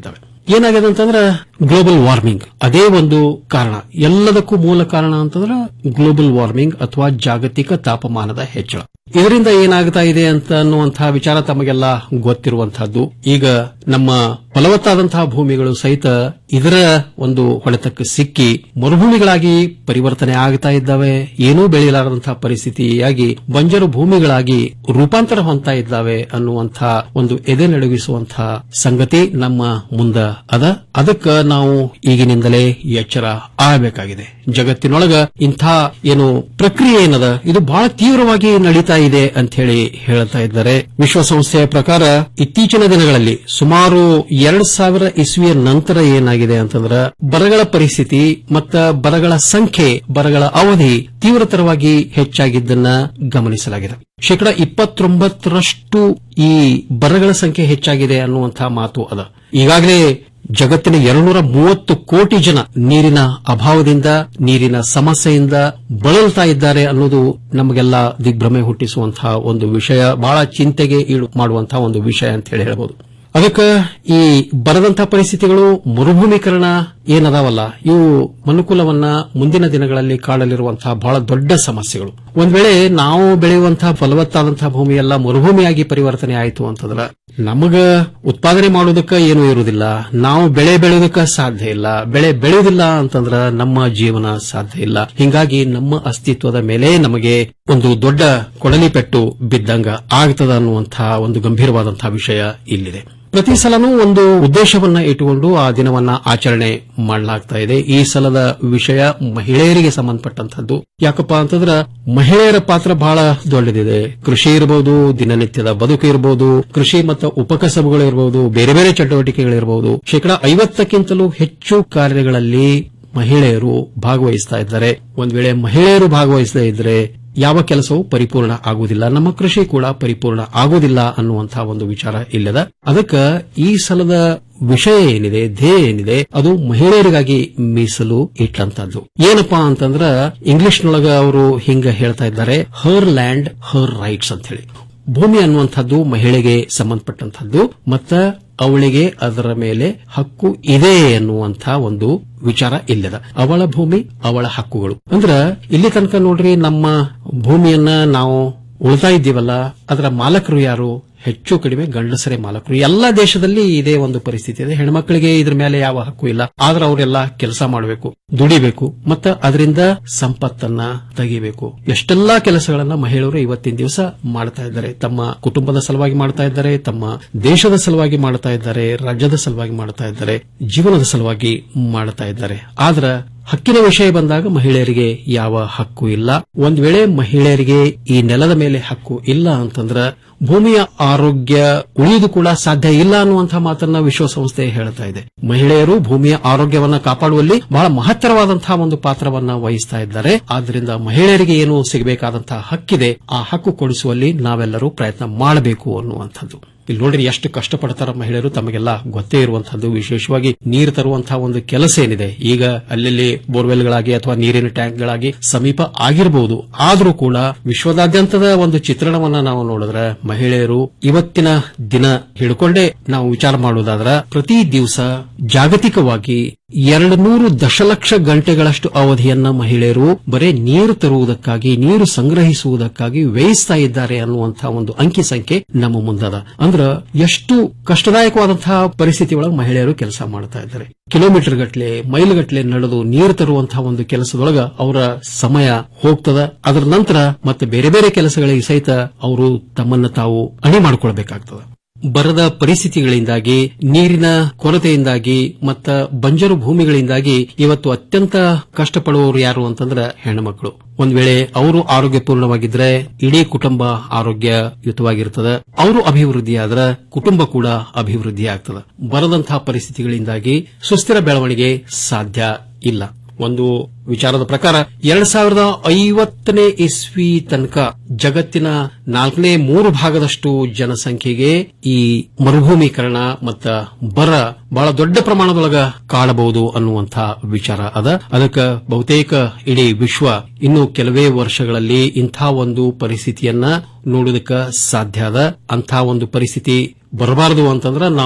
ಏನಾಗಿದೆ ಅಂತಂದ್ರ ಗ್ಲೋಬಲ್ ವಾರ್ಮಿಂಗ್ ಅದೇ ಒಂದು ಕಾರಣ ಎಲ್ಲದಕ್ಕೂ ಮೂಲ ಕಾರಣ ಅಂತಂದ್ರ ಗ್ಲೋಬಲ್ ವಾರ್ಮಿಂಗ್ ಅಥವಾ ಜಾಗತಿಕ ತಾಪಮಾನದ ಹೆಚ್ಚಳ ಇದರಿಂದ ಏನಾಗ್ತಾ ಇದೆ ಅಂತ ಅನ್ನುವಂತಹ ವಿಚಾರ ತಮಗೆಲ್ಲ ಗೊತ್ತಿರುವಂತಹದ್ದು ಈಗ ನಮ್ಮ ಫಲವತ್ತಾದಂತಹ ಭೂಮಿಗಳು ಸಹಿತ ಇದರ ಒಂದು ಹೊಡೆತಕ್ಕೆ ಸಿಕ್ಕಿ ಮರುಭೂಮಿಗಳಾಗಿ ಪರಿವರ್ತನೆ ಆಗ್ತಾ ಇದ್ದಾವೆ ಏನೂ ಬೆಳೆಯಲಾರದಂತಹ ಪರಿಸ್ಥಿತಿಯಾಗಿ ಬಂಜರು ಭೂಮಿಗಳಾಗಿ ರೂಪಾಂತರ ಹೊಂದ್ತಾ ಇದ್ದಾವೆ ಅನ್ನುವಂತಹ ಒಂದು ಎದೆ ನಡುಗಿಸುವಂತಹ ಸಂಗತಿ ನಮ್ಮ ಮುಂದ ಅದ ಅದಕ್ಕ ನಾವು ಈಗಿನಿಂದಲೇ ಎಚ್ಚರ ಆಗಬೇಕಾಗಿದೆ ಜಗತ್ತಿನೊಳಗ ಇಂಥ ಏನು ಪ್ರಕ್ರಿಯೆ ಏನದ ಇದು ಬಹಳ ತೀವ್ರವಾಗಿ ನಡೀತಾ ಇದೆ ಅಂತ ಹೇಳಿ ಹೇಳ್ತಾ ಇದ್ದಾರೆ ವಿಶ್ವಸಂಸ್ಥೆಯ ಪ್ರಕಾರ ಇತ್ತೀಚಿನ ದಿನಗಳಲ್ಲಿ ಸುಮಾರು ಎರಡ್ ಸಾವಿರ ಇಸ್ವಿಯ ನಂತರ ಏನಾಗಿದೆ ಅಂತಂದ್ರ ಬರಗಳ ಪರಿಸ್ಥಿತಿ ಮತ್ತ ಬರಗಳ ಸಂಖ್ಯೆ ಬರಗಳ ಅವಧಿ ತೀವ್ರತರವಾಗಿ ಹೆಚ್ಚಾಗಿದ್ದನ್ನ ಗಮನಿಸಲಾಗಿದೆ ಶೇಕಡ ಇಪ್ಪತ್ತೊಂಬತ್ತರಷ್ಟು ಈ ಬರಗಳ ಸಂಖ್ಯೆ ಹೆಚ್ಚಾಗಿದೆ ಅನ್ನುವಂತಹ ಮಾತು ಅದ ಈಗಾಗಲೇ ಜಗತ್ತಿನ ಎರಡ್ನೂರ ಮೂವತ್ತು ಕೋಟಿ ಜನ ನೀರಿನ ಅಭಾವದಿಂದ ನೀರಿನ ಸಮಸ್ಯೆಯಿಂದ ಬಳಲ್ತಾ ಇದ್ದಾರೆ ಅನ್ನೋದು ನಮಗೆಲ್ಲ ದಿಗ್ಭ್ರಮೆ ಹುಟ್ಟಿಸುವಂತಹ ಒಂದು ವಿಷಯ ಬಹಳ ಚಿಂತೆಗೆ ಈಡು ಮಾಡುವಂತಹ ಒಂದು ವಿಷಯ ಅಂತ ಹೇಳಿ ಹೇಳಬಹುದು ಅದಕ್ಕೆ ಈ ಬರದಂತಹ ಪರಿಸ್ಥಿತಿಗಳು ಮರುಭೂಮೀಕರಣ ಏನದಾವಲ್ಲ ಇವು ಮನುಕುಲವನ್ನ ಮುಂದಿನ ದಿನಗಳಲ್ಲಿ ಕಾಡಲಿರುವಂತಹ ಬಹಳ ದೊಡ್ಡ ಸಮಸ್ಯೆಗಳು ಒಂದ್ ವೇಳೆ ನಾವು ಬೆಳೆಯುವಂತಹ ಫಲವತ್ತಾದಂತಹ ಭೂಮಿ ಎಲ್ಲ ಮರುಭೂಮಿಯಾಗಿ ಪರಿವರ್ತನೆ ಆಯಿತು ಅಂತಂದ್ರ ನಮಗ ಉತ್ಪಾದನೆ ಮಾಡೋದಕ್ಕೆ ಏನೂ ಇರುವುದಿಲ್ಲ ನಾವು ಬೆಳೆ ಬೆಳೆಯೋದಕ್ಕೆ ಸಾಧ್ಯ ಇಲ್ಲ ಬೆಳೆ ಬೆಳೆಯುವುದಿಲ್ಲ ಅಂತಂದ್ರ ನಮ್ಮ ಜೀವನ ಸಾಧ್ಯ ಇಲ್ಲ ಹಿಂಗಾಗಿ ನಮ್ಮ ಅಸ್ತಿತ್ವದ ಮೇಲೆ ನಮಗೆ ಒಂದು ದೊಡ್ಡ ಕೊಡಲಿ ಪೆಟ್ಟು ಬಿದ್ದಂಗ ಆಗ್ತದ ಅನ್ನುವಂತಹ ಒಂದು ಗಂಭೀರವಾದಂತಹ ವಿಷಯ ಇಲ್ಲಿದೆ ಪ್ರತಿ ಸಲನೂ ಒಂದು ಉದ್ದೇಶವನ್ನ ಇಟ್ಟುಕೊಂಡು ಆ ದಿನವನ್ನ ಆಚರಣೆ ಮಾಡಲಾಗ್ತಾ ಇದೆ ಈ ಸಲದ ವಿಷಯ ಮಹಿಳೆಯರಿಗೆ ಸಂಬಂಧಪಟ್ಟಂತದ್ದು ಯಾಕಪ್ಪ ಅಂತಂದ್ರ ಮಹಿಳೆಯರ ಪಾತ್ರ ಬಹಳ ದೊಡ್ಡದಿದೆ ಕೃಷಿ ಇರಬಹುದು ದಿನನಿತ್ಯದ ಬದುಕು ಇರಬಹುದು ಕೃಷಿ ಮತ್ತು ಉಪಕಸಬುಗಳು ಇರಬಹುದು ಬೇರೆ ಬೇರೆ ಚಟುವಟಿಕೆಗಳಿರಬಹುದು ಶೇಕಡ ಐವತ್ತಕ್ಕಿಂತಲೂ ಹೆಚ್ಚು ಕಾರ್ಯಗಳಲ್ಲಿ ಮಹಿಳೆಯರು ಭಾಗವಹಿಸ್ತಾ ಇದ್ದಾರೆ ಒಂದ್ ವೇಳೆ ಮಹಿಳೆಯರು ಭಾಗವಹಿಸದೇ ಇದ್ರೆ ಯಾವ ಕೆಲಸವೂ ಪರಿಪೂರ್ಣ ಆಗುವುದಿಲ್ಲ ನಮ್ಮ ಕೃಷಿ ಕೂಡ ಪರಿಪೂರ್ಣ ಆಗುವುದಿಲ್ಲ ಅನ್ನುವಂತಹ ಒಂದು ವಿಚಾರ ಇಲ್ಲದ ಅದಕ್ಕೆ ಈ ಸಲದ ವಿಷಯ ಏನಿದೆ ಧ್ಯೇಯ ಏನಿದೆ ಅದು ಮಹಿಳೆಯರಿಗಾಗಿ ಮೀಸಲು ಇಟ್ಟಂತದ್ದು ಏನಪ್ಪಾ ಅಂತಂದ್ರ ಇಂಗ್ಲಿಷ್ನೊಳಗ ಅವರು ಹಿಂಗ ಹೇಳ್ತಾ ಇದ್ದಾರೆ ಹರ್ ಲ್ಯಾಂಡ್ ಹರ್ ರೈಟ್ಸ್ ಅಂತ ಹೇಳಿ ಭೂಮಿ ಅನ್ನುವಂಥದ್ದು ಮಹಿಳೆಗೆ ಸಂಬಂಧಪಟ್ಟಂತಹದ್ದು ಮತ್ತ ಅವಳಿಗೆ ಅದರ ಮೇಲೆ ಹಕ್ಕು ಇದೆ ಎನ್ನುವಂತ ಒಂದು ವಿಚಾರ ಇಲ್ಲದ ಅವಳ ಭೂಮಿ ಅವಳ ಹಕ್ಕುಗಳು ಅಂದ್ರ ಇಲ್ಲಿ ತನಕ ನೋಡ್ರಿ ನಮ್ಮ ಭೂಮಿಯನ್ನ ನಾವು ಉಳ್ತಾ ಇದ್ದೀವಲ್ಲ ಅದರ ಮಾಲಕರು ಯಾರು ಹೆಚ್ಚು ಕಡಿಮೆ ಗಂಡಸರೇ ಮಾಲಕರು ಎಲ್ಲ ದೇಶದಲ್ಲಿ ಇದೇ ಒಂದು ಪರಿಸ್ಥಿತಿ ಇದೆ ಹೆಣ್ಮಕ್ಳಿಗೆ ಇದ್ರ ಮೇಲೆ ಯಾವ ಹಕ್ಕು ಇಲ್ಲ ಆದ್ರೆ ಅವರೆಲ್ಲ ಕೆಲಸ ಮಾಡಬೇಕು ದುಡಿಬೇಕು ಮತ್ತು ಅದರಿಂದ ಸಂಪತ್ತನ್ನ ತೆಗಿಬೇಕು ಎಷ್ಟೆಲ್ಲಾ ಕೆಲಸಗಳನ್ನ ಮಹಿಳೆಯರು ಇವತ್ತಿನ ದಿವಸ ಮಾಡ್ತಾ ಇದ್ದಾರೆ ತಮ್ಮ ಕುಟುಂಬದ ಸಲುವಾಗಿ ಮಾಡ್ತಾ ಇದ್ದಾರೆ ತಮ್ಮ ದೇಶದ ಸಲುವಾಗಿ ಮಾಡ್ತಾ ಇದ್ದಾರೆ ರಾಜ್ಯದ ಸಲುವಾಗಿ ಮಾಡ್ತಾ ಇದ್ದಾರೆ ಜೀವನದ ಸಲುವಾಗಿ ಮಾಡ್ತಾ ಇದ್ದಾರೆ ಆದ್ರ ಹಕ್ಕಿನ ವಿಷಯ ಬಂದಾಗ ಮಹಿಳೆಯರಿಗೆ ಯಾವ ಹಕ್ಕು ಇಲ್ಲ ಒಂದ್ ವೇಳೆ ಮಹಿಳೆಯರಿಗೆ ಈ ನೆಲದ ಮೇಲೆ ಹಕ್ಕು ಇಲ್ಲ ಅಂತಂದ್ರ ಭೂಮಿಯ ಆರೋಗ್ಯ ಉಳಿಯುವುದು ಕೂಡ ಸಾಧ್ಯ ಇಲ್ಲ ಅನ್ನುವಂತಹ ಮಾತನ್ನ ವಿಶ್ವಸಂಸ್ಥೆ ಹೇಳ್ತಾ ಇದೆ ಮಹಿಳೆಯರು ಭೂಮಿಯ ಆರೋಗ್ಯವನ್ನ ಕಾಪಾಡುವಲ್ಲಿ ಬಹಳ ಮಹತ್ತರವಾದಂತಹ ಒಂದು ಪಾತ್ರವನ್ನ ವಹಿಸ್ತಾ ಇದ್ದಾರೆ ಆದ್ರಿಂದ ಮಹಿಳೆಯರಿಗೆ ಏನು ಸಿಗಬೇಕಾದಂತಹ ಹಕ್ಕಿದೆ ಆ ಹಕ್ಕು ಕೊಡಿಸುವಲ್ಲಿ ನಾವೆಲ್ಲರೂ ಪ್ರಯತ್ನ ಮಾಡಬೇಕು ಅನ್ನುವಂಥದ್ದು ಇಲ್ಲಿ ನೋಡ್ರಿ ಎಷ್ಟು ಕಷ್ಟಪಡ್ತಾರ ಮಹಿಳೆಯರು ತಮಗೆಲ್ಲ ಗೊತ್ತೇ ಇರುವಂತಹದ್ದು ವಿಶೇಷವಾಗಿ ನೀರು ತರುವಂತಹ ಒಂದು ಕೆಲಸ ಏನಿದೆ ಈಗ ಅಲ್ಲಲ್ಲಿ ಬೋರ್ವೆಲ್ಗಳಾಗಿ ಅಥವಾ ನೀರಿನ ಟ್ಯಾಂಕ್ಗಳಾಗಿ ಸಮೀಪ ಆಗಿರಬಹುದು ಆದರೂ ಕೂಡ ವಿಶ್ವದಾದ್ಯಂತದ ಒಂದು ಚಿತ್ರಣವನ್ನ ನಾವು ನೋಡಿದ್ರೆ ಮಹಿಳೆಯರು ಇವತ್ತಿನ ದಿನ ಹಿಡ್ಕೊಂಡೇ ನಾವು ವಿಚಾರ ಮಾಡುವುದಾದ್ರ ಪ್ರತಿ ದಿವಸ ಜಾಗತಿಕವಾಗಿ ಎರಡು ನೂರು ದಶಲಕ್ಷ ಗಂಟೆಗಳಷ್ಟು ಅವಧಿಯನ್ನ ಮಹಿಳೆಯರು ಬರೇ ನೀರು ತರುವುದಕ್ಕಾಗಿ ನೀರು ಸಂಗ್ರಹಿಸುವುದಕ್ಕಾಗಿ ವ್ಯಯಿಸ್ತಾ ಇದ್ದಾರೆ ಅನ್ನುವಂತಹ ಒಂದು ಅಂಕಿ ಸಂಖ್ಯೆ ನಮ್ಮ ಮುಂದದ ಅಂದ್ರ ಎಷ್ಟು ಕಷ್ಟದಾಯಕವಾದಂತಹ ಪರಿಸ್ಥಿತಿ ಒಳಗೆ ಮಹಿಳೆಯರು ಕೆಲಸ ಮಾಡ್ತಾ ಇದ್ದಾರೆ ಕಿಲೋಮೀಟರ್ ಗಟ್ಟಲೆ ಮೈಲ್ ಗಟ್ಟಲೆ ನಡೆದು ನೀರು ತರುವಂತಹ ಒಂದು ಕೆಲಸದೊಳಗ ಅವರ ಸಮಯ ಹೋಗ್ತದ ಅದರ ನಂತರ ಮತ್ತೆ ಬೇರೆ ಬೇರೆ ಕೆಲಸಗಳಿಗೆ ಸಹಿತ ಅವರು ತಮ್ಮನ್ನ ತಾವು ಅಣಿ ಮಾಡಿಕೊಳ್ಬೇಕಾಗ್ತದ ಬರದ ಪರಿಸ್ಥಿತಿಗಳಿಂದಾಗಿ ನೀರಿನ ಕೊರತೆಯಿಂದಾಗಿ ಮತ್ತ ಬಂಜರು ಭೂಮಿಗಳಿಂದಾಗಿ ಇವತ್ತು ಅತ್ಯಂತ ಕಷ್ಟಪಡುವವರು ಯಾರು ಅಂತಂದ್ರೆ ಹೆಣ್ಣುಮಕ್ಕಳು ಒಂದ್ ವೇಳೆ ಅವರು ಆರೋಗ್ಯಪೂರ್ಣವಾಗಿದ್ರೆ ಇಡೀ ಕುಟುಂಬ ಆರೋಗ್ಯಯುತವಾಗಿರ್ತದೆ ಅವರು ಅಭಿವೃದ್ಧಿಯಾದ್ರೆ ಕುಟುಂಬ ಕೂಡ ಅಭಿವೃದ್ಧಿ ಆಗ್ತದೆ ಬರದಂತಹ ಪರಿಸ್ಥಿತಿಗಳಿಂದಾಗಿ ಸುಸ್ಥಿರ ಬೆಳವಣಿಗೆ ಸಾಧ್ಯ ಇಲ್ಲ ಒಂದು ವಿಚಾರದ ಪ್ರಕಾರ ಎರಡ್ ಸಾವಿರದ ಐವತ್ತನೇ ಇಸ್ವಿ ತನಕ ಜಗತ್ತಿನ ನಾಲ್ಕನೇ ಮೂರು ಭಾಗದಷ್ಟು ಜನಸಂಖ್ಯೆಗೆ ಈ ಮರುಭೂಮೀಕರಣ ಮತ್ತ ಬರ ಬಹಳ ದೊಡ್ಡ ಪ್ರಮಾಣದೊಳಗ ಕಾಡಬಹುದು ಅನ್ನುವಂಥ ವಿಚಾರ ಅದ ಅದಕ್ಕೆ ಬಹುತೇಕ ಇಡೀ ವಿಶ್ವ ಇನ್ನು ಕೆಲವೇ ವರ್ಷಗಳಲ್ಲಿ ಇಂಥ ಒಂದು ಪರಿಸ್ಥಿತಿಯನ್ನ ನೋಡುವುದಕ್ಕೆ ಸಾಧ್ಯ ಅದ ಅಂಥ ಒಂದು ಪರಿಸ್ಥಿತಿ ಬರಬಾರದು ಅಂತಂದ್ರೆ ನಾವು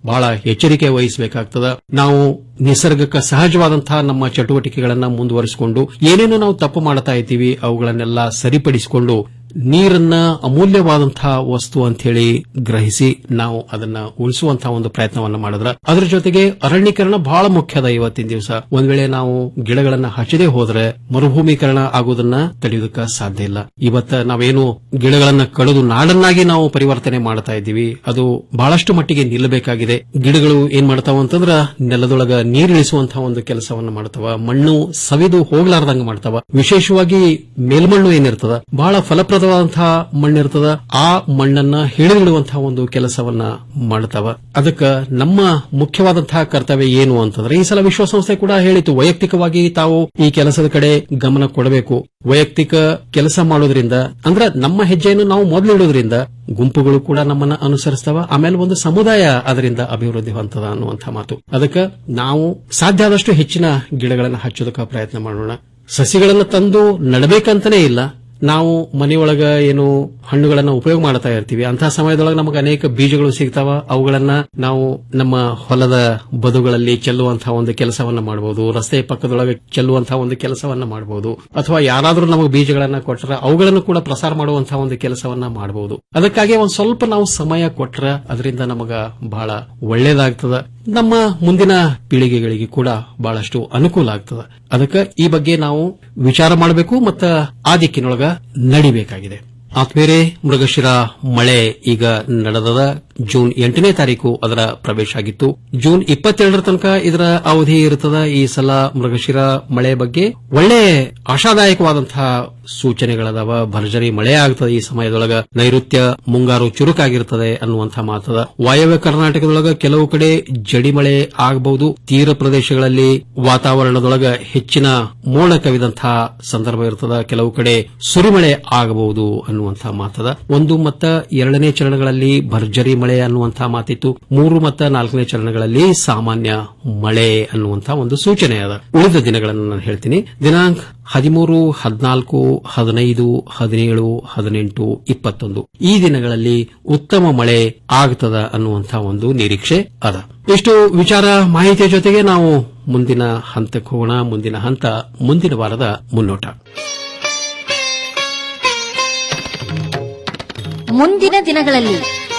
ಬಹಳ ಎಚ್ಚರಿಕೆ ವಹಿಸಬೇಕಾಗ್ತದ ನಾವು ನಿಸರ್ಗಕ್ಕೆ ಸಹಜವಾದಂತಹ ನಮ್ಮ ಚಟುವಟಿಕೆಗಳನ್ನ ಮುಂದುವರಿಸಿಕೊಂಡು ಏನೇನು ನಾವು ತಪ್ಪು ಮಾಡ್ತಾ ಇದ್ದೀವಿ ಅವುಗಳನ್ನೆಲ್ಲ ಸರಿಪಡಿಸಿಕೊಂಡು ನೀರನ್ನ ಅಮೂಲ್ಯವಾದಂತಹ ವಸ್ತು ಅಂತ ಹೇಳಿ ಗ್ರಹಿಸಿ ನಾವು ಅದನ್ನ ಉಳಿಸುವಂತಹ ಒಂದು ಪ್ರಯತ್ನವನ್ನ ಮಾಡಿದ್ರ ಅದರ ಜೊತೆಗೆ ಅರಣ್ಯೀಕರಣ ಬಹಳ ಮುಖ್ಯದ ಇವತ್ತಿನ ದಿವಸ ಒಂದ್ ವೇಳೆ ನಾವು ಗಿಡಗಳನ್ನ ಹಚ್ಚದೇ ಹೋದ್ರೆ ಮರುಭೂಮೀಕರಣ ಆಗುವುದನ್ನ ತಡೆಯುವುದಕ್ಕೆ ಸಾಧ್ಯ ಇಲ್ಲ ಇವತ್ತ ನಾವೇನು ಗಿಡಗಳನ್ನ ಕಡಿದು ನಾಡನ್ನಾಗಿ ನಾವು ಪರಿವರ್ತನೆ ಮಾಡ್ತಾ ಇದ್ದೀವಿ ಅದು ಬಹಳಷ್ಟು ಮಟ್ಟಿಗೆ ನಿಲ್ಲಬೇಕಾಗಿದೆ ಗಿಡಗಳು ಏನ್ ಮಾಡ್ತಾವ ಅಂತಂದ್ರ ನೆಲದೊಳಗ ನೀರಿಳಿಸುವಂತಹ ಒಂದು ಕೆಲಸವನ್ನ ಮಾಡ್ತಾವ ಮಣ್ಣು ಸವಿದು ಹೋಗ್ಲಾರ್ದಂಗ ಮಾಡ್ತಾವ ವಿಶೇಷವಾಗಿ ಮೇಲ್ಮಣ್ಣು ಏನಿರ್ತದ ಬಹಳ ಫಲಪ್ರದವಾದಂತಹ ಮಣ್ಣಿರ್ತದ ಆ ಮಣ್ಣನ್ನ ಹಿಡಿದಿಡುವಂತಹ ಒಂದು ಕೆಲಸವನ್ನ ಮಾಡ್ತಾವ ಅದಕ್ಕ ನಮ್ಮ ಮುಖ್ಯವಾದಂತಹ ಕರ್ತವ್ಯ ಏನು ಅಂತಂದ್ರೆ ಈ ಸಲ ವಿಶ್ವಸಂಸ್ಥೆ ಕೂಡ ಹೇಳಿತು ವೈಯಕ್ತಿಕವಾಗಿ ತಾವು ಈ ಕೆಲಸದ ಕಡೆ ಗಮನ ಕೊಡಬೇಕು ವೈಯಕ್ತಿಕ ಕೆಲಸ ಮಾಡೋದ್ರಿಂದ ಅಂದ್ರೆ ನಮ್ಮ ಹೆಜ್ಜೆಯನ್ನು ನಾವು ಮೊದಲಿಡೋದ್ರಿಂದ ಗುಂಪುಗಳು ಕೂಡ ನಮ್ಮನ್ನ ಅನುಸರಿಸ್ತಾವ ಆಮೇಲೆ ಒಂದು ಸಮುದಾಯ ಅದರಿಂದ ಅಭಿವೃದ್ಧಿ ಹೊಂದದ ಅನ್ನುವಂಥ ಮಾತು ಅದಕ್ಕೆ ನಾವು ಸಾಧ್ಯ ಆದಷ್ಟು ಹೆಚ್ಚಿನ ಗಿಡಗಳನ್ನು ಹಚ್ಚೋದಕ್ಕೆ ಪ್ರಯತ್ನ ಮಾಡೋಣ ಸಸಿಗಳನ್ನು ತಂದು ನಡಬೇಕಂತನೇ ಇಲ್ಲ ನಾವು ಮನೆಯೊಳಗ ಏನು ಹಣ್ಣುಗಳನ್ನ ಉಪಯೋಗ ಮಾಡ್ತಾ ಇರ್ತೀವಿ ಅಂತಹ ಸಮಯದೊಳಗೆ ನಮಗೆ ಅನೇಕ ಬೀಜಗಳು ಸಿಗ್ತಾವ ಅವುಗಳನ್ನ ನಾವು ನಮ್ಮ ಹೊಲದ ಬದುಗಳಲ್ಲಿ ಚೆಲ್ಲುವಂತಹ ಒಂದು ಕೆಲಸವನ್ನ ಮಾಡಬಹುದು ರಸ್ತೆ ಪಕ್ಕದೊಳಗೆ ಚೆಲ್ಲುವಂತಹ ಒಂದು ಕೆಲಸವನ್ನ ಮಾಡಬಹುದು ಅಥವಾ ಯಾರಾದರೂ ನಮಗೆ ಬೀಜಗಳನ್ನ ಕೊಟ್ಟರೆ ಅವುಗಳನ್ನು ಕೂಡ ಪ್ರಸಾರ ಮಾಡುವಂತಹ ಒಂದು ಕೆಲಸವನ್ನ ಮಾಡಬಹುದು ಅದಕ್ಕಾಗಿ ಒಂದ್ ಸ್ವಲ್ಪ ನಾವು ಸಮಯ ಕೊಟ್ರೆ ಅದರಿಂದ ನಮಗ ಬಹಳ ಒಳ್ಳೇದಾಗ್ತದ ನಮ್ಮ ಮುಂದಿನ ಪೀಳಿಗೆಗಳಿಗೆ ಕೂಡ ಬಹಳಷ್ಟು ಅನುಕೂಲ ಆಗ್ತದ ಅದಕ್ಕೆ ಈ ಬಗ್ಗೆ ನಾವು ವಿಚಾರ ಮಾಡಬೇಕು ಮತ್ತು ಆ ದಿಕ್ಕಿನೊಳಗ ನಡಿಬೇಕಾಗಿದೆ ಆತ್ಮೇರೆ ಮೃಗಶಿರ ಮಳೆ ಈಗ ನಡೆದದ ಜೂನ್ ಎಂಟನೇ ತಾರೀಕು ಅದರ ಪ್ರವೇಶ ಆಗಿತ್ತು ಜೂನ್ ಇಪ್ಪತ್ತೆರಡರ ತನಕ ಇದರ ಅವಧಿ ಇರುತ್ತದ ಈ ಸಲ ಮೃಗಶಿರ ಮಳೆ ಬಗ್ಗೆ ಒಳ್ಳೆ ಆಶಾದಾಯಕವಾದಂತಹ ಸೂಚನೆಗಳದಾವ ಭರ್ಜರಿ ಮಳೆ ಆಗ್ತದೆ ಈ ಸಮಯದೊಳಗ ನೈಋತ್ಯ ಮುಂಗಾರು ಚುರುಕಾಗಿರ್ತದೆ ಅನ್ನುವಂತಹ ಮಾತದ ವಾಯವ್ಯ ಕರ್ನಾಟಕದೊಳಗ ಕೆಲವು ಕಡೆ ಜಡಿ ಮಳೆ ಆಗಬಹುದು ತೀರ ಪ್ರದೇಶಗಳಲ್ಲಿ ವಾತಾವರಣದೊಳಗ ಹೆಚ್ಚಿನ ಮೋಡ ಕವಿದಂತಹ ಸಂದರ್ಭ ಇರ್ತದ ಕೆಲವು ಕಡೆ ಸುರಿಮಳೆ ಆಗಬಹುದು ಅನ್ನುವಂತಹ ಮಾತದ ಒಂದು ಮತ್ತ ಎರಡನೇ ಚರಣಗಳಲ್ಲಿ ಭರ್ಜರಿ ಮಳೆ ಅನ್ನುವಂತಹ ಮಾತಿತ್ತು ಮೂರು ಮತ್ತು ನಾಲ್ಕನೇ ಚರಣಗಳಲ್ಲಿ ಸಾಮಾನ್ಯ ಮಳೆ ಅನ್ನುವಂತಹ ಒಂದು ಸೂಚನೆ ಅದ ಉಳಿದ ದಿನಗಳನ್ನು ನಾನು ಹೇಳ್ತೀನಿ ದಿನಾಂಕ ಹದಿಮೂರು ಹದಿನಾಲ್ಕು ಹದಿನೈದು ಹದಿನೇಳು ಹದಿನೆಂಟು ಇಪ್ಪತ್ತೊಂದು ಈ ದಿನಗಳಲ್ಲಿ ಉತ್ತಮ ಮಳೆ ಆಗ್ತದ ಅನ್ನುವಂತಹ ಒಂದು ನಿರೀಕ್ಷೆ ಅದ ಇಷ್ಟು ವಿಚಾರ ಮಾಹಿತಿಯ ಜೊತೆಗೆ ನಾವು ಮುಂದಿನ ಹಂತಕ್ಕೆ ಹೋಗೋಣ ಮುಂದಿನ ಹಂತ ಮುಂದಿನ ವಾರದ ಮುನ್ನೋಟ
ಮುಂದಿನ ದಿನಗಳಲ್ಲಿ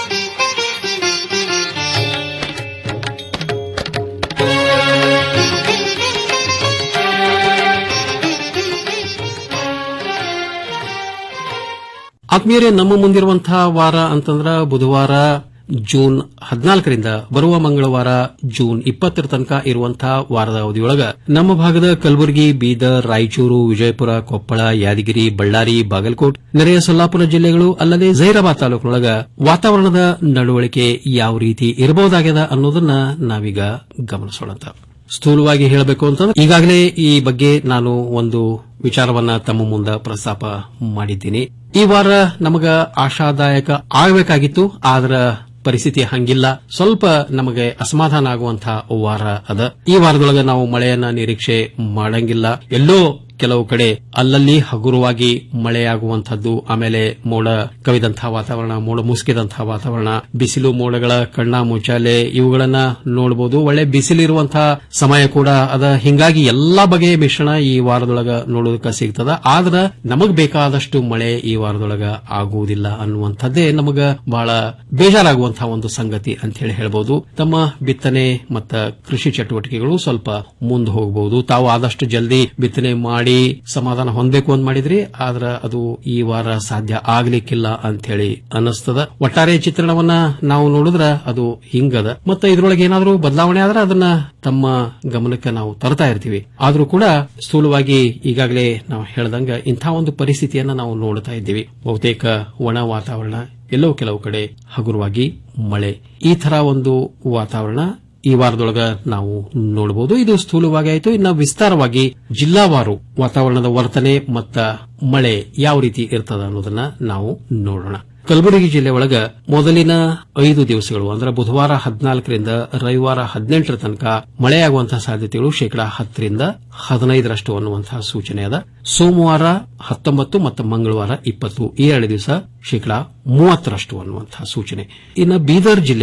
ಆತ್ಮೀಯರೇ ನಮ್ಮ ಮುಂದಿರುವಂತಹ ವಾರ ಅಂತಂದ್ರ ಬುಧವಾರ ಜೂನ್ ಹದಿನಾಲ್ಕರಿಂದ ಬರುವ ಮಂಗಳವಾರ ಜೂನ್ ಇಪ್ಪತ್ತರ ತನಕ ಇರುವಂತಹ ವಾರದ ಅವಧಿಯೊಳಗ ನಮ್ಮ ಭಾಗದ ಕಲಬುರಗಿ ಬೀದರ್ ರಾಯಚೂರು ವಿಜಯಪುರ ಕೊಪ್ಪಳ ಯಾದಗಿರಿ ಬಳ್ಳಾರಿ ಬಾಗಲಕೋಟ್ ನೆರೆಯ ಸೊಲ್ಲಾಪುರ ಜಿಲ್ಲೆಗಳು ಅಲ್ಲದೆ ಜೈರಾಬಾದ್ ತಾಲೂಕಿನೊಳಗ ವಾತಾವರಣದ ನಡವಳಿಕೆ ಯಾವ ರೀತಿ ಇರಬಹುದಾಗ್ಯದ ಅನ್ನೋದನ್ನ ನಾವೀಗ ಗಮನಿಸೋಣ ಸ್ಥೂಲವಾಗಿ ಹೇಳಬೇಕು ಅಂತಂದ್ರೆ ಈಗಾಗಲೇ ಈ ಬಗ್ಗೆ ನಾನು ಒಂದು ವಿಚಾರವನ್ನ ತಮ್ಮ ಮುಂದ ಪ್ರಸ್ತಾಪ ಮಾಡಿದ್ದೀನಿ ಈ ವಾರ ನಮಗ ಆಶಾದಾಯಕ ಆಗಬೇಕಾಗಿತ್ತು ಆದ್ರ ಪರಿಸ್ಥಿತಿ ಹಂಗಿಲ್ಲ ಸ್ವಲ್ಪ ನಮಗೆ ಅಸಮಾಧಾನ ಆಗುವಂತಹ ವಾರ ಅದ ಈ ವಾರದೊಳಗ ನಾವು ಮಳೆಯನ್ನ ನಿರೀಕ್ಷೆ ಮಾಡಂಗಿಲ್ಲ ಎಲ್ಲೋ ಕೆಲವು ಕಡೆ ಅಲ್ಲಲ್ಲಿ ಹಗುರವಾಗಿ ಮಳೆಯಾಗುವಂತಹದ್ದು ಆಮೇಲೆ ಮೋಡ ಕವಿದಂತಹ ವಾತಾವರಣ ಮೋಡ ಮುಸುಕಿದಂತಹ ವಾತಾವರಣ ಬಿಸಿಲು ಮೋಡಗಳ ಕಣ್ಣ ಮುಚ್ಚಾಲೆ ಇವುಗಳನ್ನ ನೋಡಬಹುದು ಒಳ್ಳೆ ಬಿಸಿಲಿರುವಂತಹ ಸಮಯ ಕೂಡ ಅದ ಹಿಂಗಾಗಿ ಎಲ್ಲಾ ಬಗೆಯ ಮಿಶ್ರಣ ಈ ವಾರದೊಳಗ ನೋಡೋದಕ್ಕೆ ಸಿಗ್ತದ ಆದ್ರ ನಮಗ್ ಬೇಕಾದಷ್ಟು ಮಳೆ ಈ ವಾರದೊಳಗ ಆಗುವುದಿಲ್ಲ ಅನ್ನುವಂಥದ್ದೇ ನಮಗ ಬಹಳ ಬೇಜಾರಾಗುವಂತಹ ಒಂದು ಸಂಗತಿ ಅಂತ ಹೇಳಿ ಹೇಳಬಹುದು ತಮ್ಮ ಬಿತ್ತನೆ ಮತ್ತ ಕೃಷಿ ಚಟುವಟಿಕೆಗಳು ಸ್ವಲ್ಪ ಮುಂದೆ ಹೋಗಬಹುದು ತಾವು ಆದಷ್ಟು ಜಲ್ದಿ ಬಿತ್ತನೆ ಮಾಡಿ ಸಮಾಧಾನ ಹೊಂದಬೇಕು ಅಂತ ಮಾಡಿದ್ರಿ ಆದ್ರ ಅದು ಈ ವಾರ ಸಾಧ್ಯ ಆಗ್ಲಿಕ್ಕಿಲ್ಲ ಅಂತ ಹೇಳಿ ಅನ್ನಿಸ್ತದ ಒಟ್ಟಾರೆ ಚಿತ್ರಣವನ್ನ ನಾವು ನೋಡಿದ್ರ ಅದು ಹಿಂಗದ ಮತ್ತೆ ಇದ್ರೊಳಗೆ ಏನಾದರೂ ಬದಲಾವಣೆ ಆದ್ರೆ ಅದನ್ನ ತಮ್ಮ ಗಮನಕ್ಕೆ ನಾವು ತರ್ತಾ ಇರ್ತೀವಿ ಆದ್ರೂ ಕೂಡ ಸ್ಥೂಲವಾಗಿ ಈಗಾಗಲೇ ನಾವು ಹೇಳ್ದಂಗ ಇಂಥ ಒಂದು ಪರಿಸ್ಥಿತಿಯನ್ನ ನಾವು ನೋಡ್ತಾ ಇದ್ದೀವಿ ಬಹುತೇಕ ಒಣ ವಾತಾವರಣ ಎಲ್ಲೋ ಕೆಲವು ಕಡೆ ಹಗುರವಾಗಿ ಮಳೆ ಈ ತರ ಒಂದು ವಾತಾವರಣ ಈ ವಾರದೊಳಗ ನಾವು ನೋಡಬಹುದು ಇದು ಸ್ಥೂಲವಾಗಿ ಆಯಿತು ಇನ್ನು ವಿಸ್ತಾರವಾಗಿ ಜಿಲ್ಲಾವಾರು ವಾತಾವರಣದ ವರ್ತನೆ ಮತ್ತ ಮಳೆ ಯಾವ ರೀತಿ ಇರ್ತದ ಅನ್ನೋದನ್ನ ನಾವು ನೋಡೋಣ ಕಲಬುರಗಿ ಜಿಲ್ಲೆ ಒಳಗ ಮೊದಲಿನ ಐದು ದಿವಸಗಳು ಅಂದ್ರೆ ಬುಧವಾರ ಹದಿನಾಲ್ಕರಿಂದ ರವಿವಾರ ಹದಿನೆಂಟರ ತನಕ ಮಳೆಯಾಗುವಂತಹ ಸಾಧ್ಯತೆಗಳು ಶೇಕಡಾ ಹತ್ತರಿಂದ ಹದಿನೈದರಷ್ಟು ಅನ್ನುವಂತಹ ಸೂಚನೆ ಅದ ಸೋಮವಾರ ಹತ್ತೊಂಬತ್ತು ಮತ್ತು ಮಂಗಳವಾರ ಇಪ್ಪತ್ತು ಈ ಎರಡು ದಿವಸ ಶೇಕಡಾ ಮೂವತ್ತರಷ್ಟು ಅನ್ನುವಂತಹ ಸೂಚನೆ ಇನ್ನು ಬೀದರ್ ಜಿಲ್ಲೆ ಒಳಗ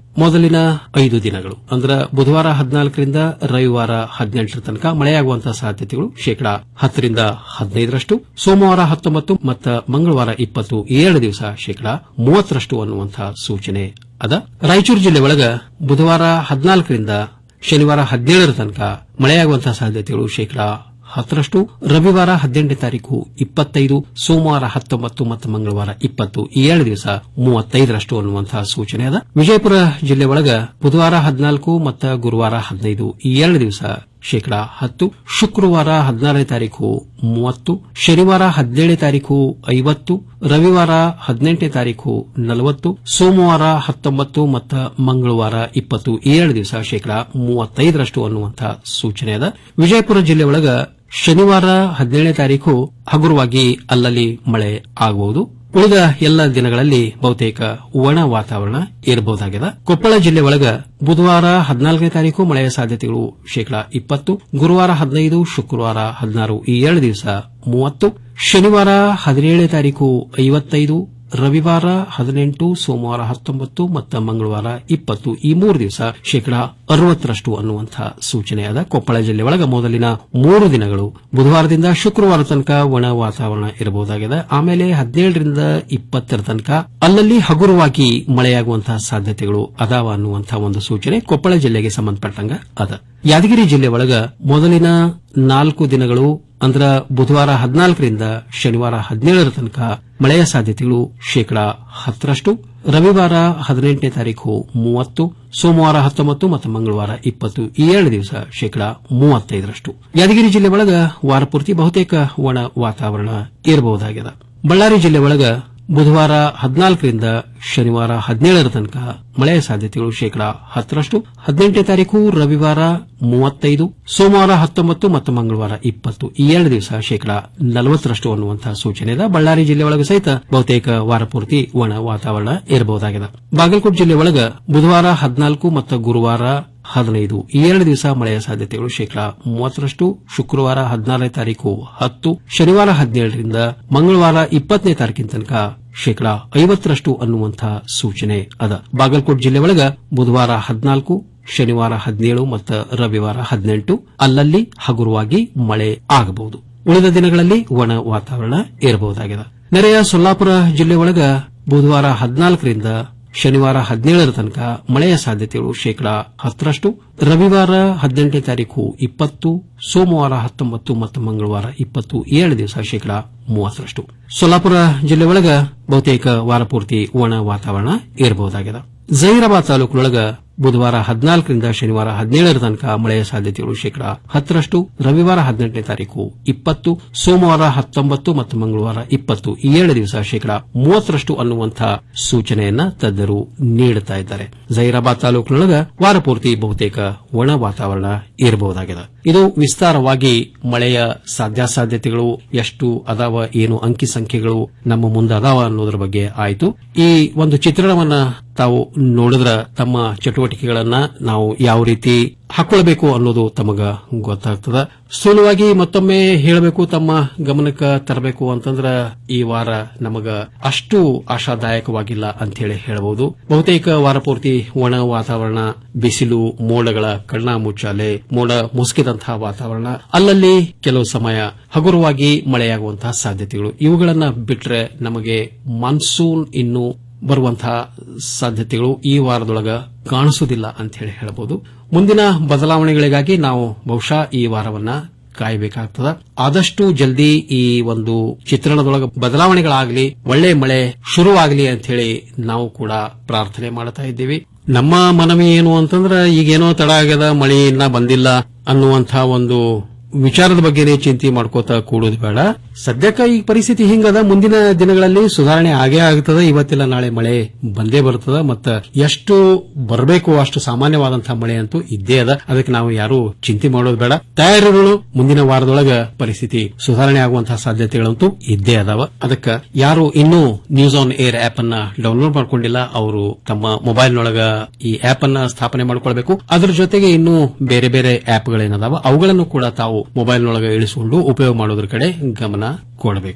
ಮೊದಲಿನ ಐದು ದಿನಗಳು ಅಂದ್ರೆ ಬುಧವಾರ ಹದಿನಾಲ್ಕರಿಂದ ರವಿವಾರ ಹದಿನೆಂಟರ ತನಕ ಮಳೆಯಾಗುವಂತಹ ಸಾಧ್ಯತೆಗಳು ಶೇಕಡಾ ಹತ್ತರಿಂದ ಹದಿನೈದರಷ್ಟು ಸೋಮವಾರ ಹತ್ತೊಂಬತ್ತು ಮತ್ತು ಮಂಗಳವಾರ ಇಪ್ಪತ್ತು ಎರಡು ದಿವಸ ಶೇಕಡಾ ಮೂವತ್ತರಷ್ಟು ಅನ್ನುವಂತಹ ಸೂಚನೆ ಅದ ರಾಯಚೂರು ಜಿಲ್ಲೆ ಒಳಗ ಬುಧವಾರ ಹದಿನಾಲ್ಕರಿಂದ ಶನಿವಾರ ಹದಿನೇಳರ ತನಕ ಮಳೆಯಾಗುವಂತಹ ಸಾಧ್ಯತೆಗಳು ಶೇಕಡಾ ಹತ್ತರಷ್ಟು ರವಿವಾರ ಹದಿನೆಂಟನೇ ತಾರೀಕು ಇಪ್ಪತ್ತೈದು ಸೋಮವಾರ ಹತ್ತೊಂಬತ್ತು ಮತ್ತು ಮಂಗಳವಾರ ಇಪ್ಪತ್ತು ಈ ಎರಡು ದಿವಸ ಮೂವತ್ತೈದರಷ್ಟು ಅನ್ನುವಂತಹ ಸೂಚನೆ ಅದ ವಿಜಯಪುರ ಜಿಲ್ಲೆ ಒಳಗ ಬುಧವಾರ ಹದಿನಾಲ್ಕು ಮತ್ತು ಗುರುವಾರ ಹದಿನೈದು ಈ ಎರಡು ದಿವಸ ಶೇಕಡಾ ಹತ್ತು ಶುಕ್ರವಾರ ಹದಿನಾರನೇ ತಾರೀಕು ಮೂವತ್ತು ಶನಿವಾರ ಹದಿನೇಳನೇ ತಾರೀಕು ಐವತ್ತು ರವಿವಾರ ಹದಿನೆಂಟನೇ ತಾರೀಕು ನಲವತ್ತು ಸೋಮವಾರ ಹತ್ತೊಂಬತ್ತು ಮತ್ತು ಮಂಗಳವಾರ ಇಪ್ಪತ್ತು ಈ ಎರಡು ದಿವಸ ಶೇಕಡಾ ಮೂವತ್ತೈದರಷ್ಟು ಅನ್ನುವಂತಹ ಸೂಚನೆ ಅದ ವಿಜಯಪುರ ಜಿಲ್ಲೆ ಒಳಗ ಶನಿವಾರ ಹದಿನೇಳನೇ ತಾರೀಕು ಹಗುರವಾಗಿ ಅಲ್ಲಲ್ಲಿ ಮಳೆ ಆಗಬಹುದು ಉಳಿದ ಎಲ್ಲ ದಿನಗಳಲ್ಲಿ ಬಹುತೇಕ ಒಣ ವಾತಾವರಣ ಇರಬಹುದಾಗಿದೆ ಕೊಪ್ಪಳ ಜಿಲ್ಲೆ ಒಳಗ ಬುಧವಾರ ಹದಿನಾಲ್ಕನೇ ತಾರೀಕು ಮಳೆಯ ಸಾಧ್ಯತೆಗಳು ಶೇಕಡಾ ಇಪ್ಪತ್ತು ಗುರುವಾರ ಹದಿನೈದು ಶುಕ್ರವಾರ ಹದಿನಾರು ಈ ಎರಡು ದಿವಸ ಮೂವತ್ತು ಶನಿವಾರ ಹದಿನೇಳನೇ ತಾರೀಕು ಐವತ್ತೈದು ರವಿವಾರ ಹದಿನೆಂಟು ಸೋಮವಾರ ಹತ್ತೊಂಬತ್ತು ಮತ್ತು ಮಂಗಳವಾರ ಇಪ್ಪತ್ತು ಈ ಮೂರು ದಿವಸ ಶೇಕಡಾ ಅರವತ್ತರಷ್ಟು ಅನ್ನುವಂತಹ ಸೂಚನೆಯಾದ ಕೊಪ್ಪಳ ಜಿಲ್ಲೆ ಒಳಗ ಮೊದಲಿನ ಮೂರು ದಿನಗಳು ಬುಧವಾರದಿಂದ ಶುಕ್ರವಾರ ತನಕ ಒಣ ವಾತಾವರಣ ಇರಬಹುದಾಗಿದೆ ಆಮೇಲೆ ಹದಿನೇಳರಿಂದ ಇಪ್ಪತ್ತರ ತನಕ ಅಲ್ಲಲ್ಲಿ ಹಗುರವಾಗಿ ಮಳೆಯಾಗುವಂತಹ ಸಾಧ್ಯತೆಗಳು ಅದಾವ ಅನ್ನುವಂತಹ ಒಂದು ಸೂಚನೆ ಕೊಪ್ಪಳ ಜಿಲ್ಲೆಗೆ ಸಂಬಂಧಪಟ್ಟಂಗ ಅದ ಯಾದಗಿರಿ ಜಿಲ್ಲೆ ಒಳಗ ಮೊದಲಿನ ನಾಲ್ಕು ದಿನಗಳು ಅಂದ್ರ ಬುಧವಾರ ಹದಿನಾಲ್ಕರಿಂದ ಶನಿವಾರ ಹದಿನೇಳರ ತನಕ ಮಳೆಯ ಸಾಧ್ಯತೆಗಳು ಶೇಕಡಾ ಹತ್ತರಷ್ಟು ರವಿವಾರ ಹದಿನೆಂಟನೇ ತಾರೀಕು ಮೂವತ್ತು ಸೋಮವಾರ ಹತ್ತೊಂಬತ್ತು ಮತ್ತು ಮಂಗಳವಾರ ಇಪ್ಪತ್ತು ಈ ಎರಡು ದಿವಸ ಶೇಕಡಾ ಮೂವತ್ತೈದರಷ್ಟು ಯಾದಗಿರಿ ಜಿಲ್ಲೆ ಒಳಗ ವಾರಪೂರ್ತಿ ಬಹುತೇಕ ಒಣ ವಾತಾವರಣ ಇರಬಹುದಾಗಿದೆ ಬಳ್ಳಾರಿ ಜಿಲ್ಲೆ ಒಳಗ ಬುಧವಾರ ಹದಿನಾಲ್ಕರಿಂದ ಶನಿವಾರ ಹದಿನೇಳರ ತನಕ ಮಳೆಯ ಸಾಧ್ಯತೆಗಳು ಶೇಕಡಾ ಹತ್ತರಷ್ಟು ಹದಿನೆಂಟನೇ ತಾರೀಕು ರವಿವಾರ ಮೂವತ್ತೈದು ಸೋಮವಾರ ಹತ್ತೊಂಬತ್ತು ಮತ್ತು ಮಂಗಳವಾರ ಇಪ್ಪತ್ತು ಈ ಎರಡು ದಿವಸ ಶೇಕಡಾ ನಲವತ್ತರಷ್ಟು ಅನ್ನುವಂತಹ ಸೂಚನೆ ಇದೆ ಬಳ್ಳಾರಿ ಜಿಲ್ಲೆ ಒಳಗೆ ಸಹಿತ ಬಹುತೇಕ ವಾರಪೂರ್ತಿ ಒಣ ವಾತಾವರಣ ಇರಬಹುದಾಗಿದೆ ಬಾಗಲಕೋಟೆ ಜಿಲ್ಲೆ ಒಳಗ ಬುಧವಾರ ಹದಿನಾಲ್ಕು ಮತ್ತು ಗುರುವಾರ ಹದಿನೈದು ಈ ಎರಡು ದಿವಸ ಮಳೆಯ ಸಾಧ್ಯತೆಗಳು ಶೇಕಡಾ ಮೂವತ್ತರಷ್ಟು ಶುಕ್ರವಾರ ಹದಿನಾರನೇ ತಾರೀಕು ಹತ್ತು ಶನಿವಾರ ಹದಿನೇಳರಿಂದ ಮಂಗಳವಾರ ಇಪ್ಪತ್ತನೇ ತಾರೀಕಿನ ತನಕ ಶೇಕಡಾ ಐವತ್ತರಷ್ಟು ಅನ್ನುವಂತಹ ಸೂಚನೆ ಅದ ಬಾಗಲಕೋಟೆ ಜಿಲ್ಲೆ ಒಳಗ ಬುಧವಾರ ಹದಿನಾಲ್ಕು ಶನಿವಾರ ಹದಿನೇಳು ಮತ್ತು ರವಿವಾರ ಹದಿನೆಂಟು ಅಲ್ಲಲ್ಲಿ ಹಗುರವಾಗಿ ಮಳೆ ಆಗಬಹುದು ಉಳಿದ ದಿನಗಳಲ್ಲಿ ಒಣ ವಾತಾವರಣ ಇರಬಹುದಾಗಿದೆ ನೆರೆಯ ಸೊಲ್ಲಾಪುರ ಜಿಲ್ಲೆ ಒಳಗ ಬುಧವಾರ ಹದಿನಾಲ್ಕರಿಂದ ಶನಿವಾರ ಹದಿನೇಳರ ತನಕ ಮಳೆಯ ಸಾಧ್ಯತೆಗಳು ಶೇಕಡಾ ಹತ್ತರಷ್ಟು ರವಿವಾರ ಹದಿನೆಂಟನೇ ತಾರೀಕು ಇಪ್ಪತ್ತು ಸೋಮವಾರ ಹತ್ತೊಂಬತ್ತು ಮತ್ತು ಮಂಗಳವಾರ ಇಪ್ಪತ್ತು ಏಳು ದಿವಸ ಶೇಕಡಾ ಮೂವತ್ತರಷ್ಟು ಸೊಲ್ಲಾಪುರ ಜಿಲ್ಲೆ ಒಳಗ ಬಹುತೇಕ ವಾರಪೂರ್ತಿ ಒಣ ವಾತಾವರಣ ಇರಬಹುದಾಗಿದೆ ಜಹೀರಾಬಾದ್ ತಾಲೂಕಿನೊಳಗ ಬುಧವಾರ ಹದಿನಾಲ್ಕರಿಂದ ಶನಿವಾರ ಹದಿನೇಳರ ತನಕ ಮಳೆಯ ಸಾಧ್ಯತೆಗಳು ಶೇಕಡಾ ಹತ್ತರಷ್ಟು ರವಿವಾರ ಹದಿನೆಂಟನೇ ತಾರೀಕು ಇಪ್ಪತ್ತು ಸೋಮವಾರ ಹತ್ತೊಂಬತ್ತು ಮತ್ತು ಮಂಗಳವಾರ ಇಪ್ಪತ್ತು ಈ ಎರಡು ದಿವಸ ಶೇಕಡಾ ಮೂವತ್ತರಷ್ಟು ಅನ್ನುವಂತಹ ಸೂಚನೆಯನ್ನ ತಜ್ಞರು ನೀಡುತ್ತಾ ಇದ್ದಾರೆ ಜಹೀರಾಬಾದ್ ತಾಲೂಕಿನೊಳಗ ವಾರಪೂರ್ತಿ ಬಹುತೇಕ ಒಣ ವಾತಾವರಣ ಇರಬಹುದಾಗಿದೆ ಇದು ವಿಸ್ತಾರವಾಗಿ ಮಳೆಯ ಸಾಧ್ಯಾಸಾಧ್ಯತೆಗಳು ಎಷ್ಟು ಅದಾವ ಏನು ಅಂಕಿ ಸಂಖ್ಯೆಗಳು ನಮ್ಮ ಮುಂದೆ ಅದಾವ ಅನ್ನೋದ್ರ ಬಗ್ಗೆ ಆಯಿತು ಈ ಒಂದು ಚಿತ್ರಣವನ್ನ ತಾವು ನೋಡಿದ್ರ ತಮ್ಮ ಚಟುವಟಿಕೆಗಳನ್ನ ನಾವು ಯಾವ ರೀತಿ ಹಾಕೊಳ್ಬೇಕು ಅನ್ನೋದು ತಮಗ ಗೊತ್ತಾಗ್ತದ ಸ್ಥೂಲವಾಗಿ ಮತ್ತೊಮ್ಮೆ ಹೇಳಬೇಕು ತಮ್ಮ ಗಮನಕ್ಕೆ ತರಬೇಕು ಅಂತಂದ್ರ ಈ ವಾರ ನಮಗ ಅಷ್ಟು ಆಶಾದಾಯಕವಾಗಿಲ್ಲ ಅಂತ ಹೇಳಿ ಹೇಳಬಹುದು ಬಹುತೇಕ ವಾರಪೂರ್ತಿ ಒಣ ವಾತಾವರಣ ಬಿಸಿಲು ಮೋಡಗಳ ಕಣ್ಣ ಮುಚ್ಚಾಲೆ ಮೋಡ ಮುಸುಕಿದಂತಹ ವಾತಾವರಣ ಅಲ್ಲಲ್ಲಿ ಕೆಲವು ಸಮಯ ಹಗುರವಾಗಿ ಮಳೆಯಾಗುವಂತಹ ಸಾಧ್ಯತೆಗಳು ಇವುಗಳನ್ನ ಬಿಟ್ರೆ ನಮಗೆ ಮಾನ್ಸೂನ್ ಇನ್ನು ಬರುವಂತಹ ಸಾಧ್ಯತೆಗಳು ಈ ವಾರದೊಳಗ ಕಾಣಿಸುವುದಿಲ್ಲ ಅಂತ ಹೇಳಿ ಹೇಳಬಹುದು ಮುಂದಿನ ಬದಲಾವಣೆಗಳಿಗಾಗಿ ನಾವು ಬಹುಶಃ ಈ ವಾರವನ್ನ ಕಾಯಬೇಕಾಗ್ತದ ಆದಷ್ಟು ಜಲ್ದಿ ಈ ಒಂದು ಚಿತ್ರಣದೊಳಗ ಬದಲಾವಣೆಗಳಾಗಲಿ ಒಳ್ಳೆ ಮಳೆ ಶುರುವಾಗಲಿ ಅಂತ ಹೇಳಿ ನಾವು ಕೂಡ ಪ್ರಾರ್ಥನೆ ಮಾಡ್ತಾ ಇದ್ದೀವಿ ನಮ್ಮ ಮನವಿ ಏನು ಅಂತಂದ್ರ ಈಗೇನೋ ತಡ ಆಗ್ಯದ ಮಳೆ ಇನ್ನ ಬಂದಿಲ್ಲ ಅನ್ನುವಂತಹ ಒಂದು ವಿಚಾರದ ಬಗ್ಗೆನೇ ಚಿಂತೆ ಮಾಡ್ಕೋತಾ ಕೂಡೋದು ಬೇಡ ಸದ್ಯಕ್ಕೆ ಈ ಪರಿಸ್ಥಿತಿ ಹಿಂಗದ ಮುಂದಿನ ದಿನಗಳಲ್ಲಿ ಸುಧಾರಣೆ ಆಗೇ ಆಗ್ತದ ಇವತ್ತಿಲ್ಲ ನಾಳೆ ಮಳೆ ಬಂದೇ ಬರ್ತದ ಮತ್ತ ಎಷ್ಟು ಬರಬೇಕು ಅಷ್ಟು ಸಾಮಾನ್ಯವಾದಂತಹ ಮಳೆ ಅಂತೂ ಇದ್ದೇ ಅದ ಅದಕ್ಕೆ ನಾವು ಯಾರು ಚಿಂತೆ ಮಾಡೋದು ಬೇಡ ತಯಾರಿಗಳು ಮುಂದಿನ ವಾರದೊಳಗ ಪರಿಸ್ಥಿತಿ ಸುಧಾರಣೆ ಆಗುವಂತಹ ಸಾಧ್ಯತೆಗಳಂತೂ ಇದ್ದೇ ಅದಾವ ಅದಕ್ಕೆ ಯಾರು ಇನ್ನೂ ನ್ಯೂಸ್ ಆನ್ ಏರ್ ಆಪ್ ಅನ್ನ ಡೌನ್ಲೋಡ್ ಮಾಡ್ಕೊಂಡಿಲ್ಲ ಅವರು ತಮ್ಮ ಮೊಬೈಲ್ನೊಳಗ ಈ ಆಪ್ ಅನ್ನ ಸ್ಥಾಪನೆ ಮಾಡ್ಕೊಳ್ಬೇಕು ಅದ್ರ ಜೊತೆಗೆ ಇನ್ನೂ ಬೇರೆ ಬೇರೆ ಆಪ್ಗಳೇನದಾವ ಅವುಗಳನ್ನು ಕೂಡ ತಾವು ಮೊಬೈಲ್ನೊಳಗೆ ಇಳಿಸಿಕೊಂಡು ಉಪಯೋಗ ಮಾಡೋದ್ರ ಕಡೆ ಗಮನ ಕೊಡಬೇಕು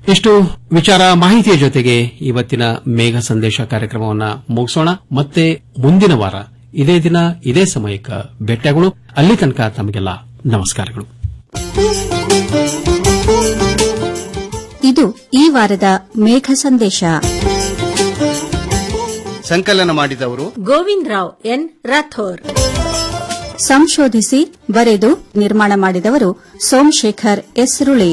ಇಷ್ಟು ವಿಚಾರ ಮಾಹಿತಿಯ ಜೊತೆಗೆ ಇವತ್ತಿನ ಮೇಘ ಸಂದೇಶ ಕಾರ್ಯಕ್ರಮವನ್ನು ಮುಗಿಸೋಣ ಮತ್ತೆ ಮುಂದಿನ ವಾರ ಇದೇ ದಿನ ಇದೇ ಸಮಯಕ್ಕೆ ಭೇಟಿಯಾಗೋಣ ಅಲ್ಲಿ ತನಕ ತಮಗೆಲ್ಲ ನಮಸ್ಕಾರಗಳು
ಇದು ಈ ವಾರದ ಮೇಘ ಸಂದೇಶ
ಸಂಕಲನ ಮಾಡಿದವರು
ಗೋವಿಂದ್ ರಾವ್ ಎನ್ ರಾಥೋರ್
ಸಂಶೋಧಿಸಿ ಬರೆದು ನಿರ್ಮಾಣ ಮಾಡಿದವರು ಸೋಮಶೇಖರ್ ಎಸ್ ರುಳಿ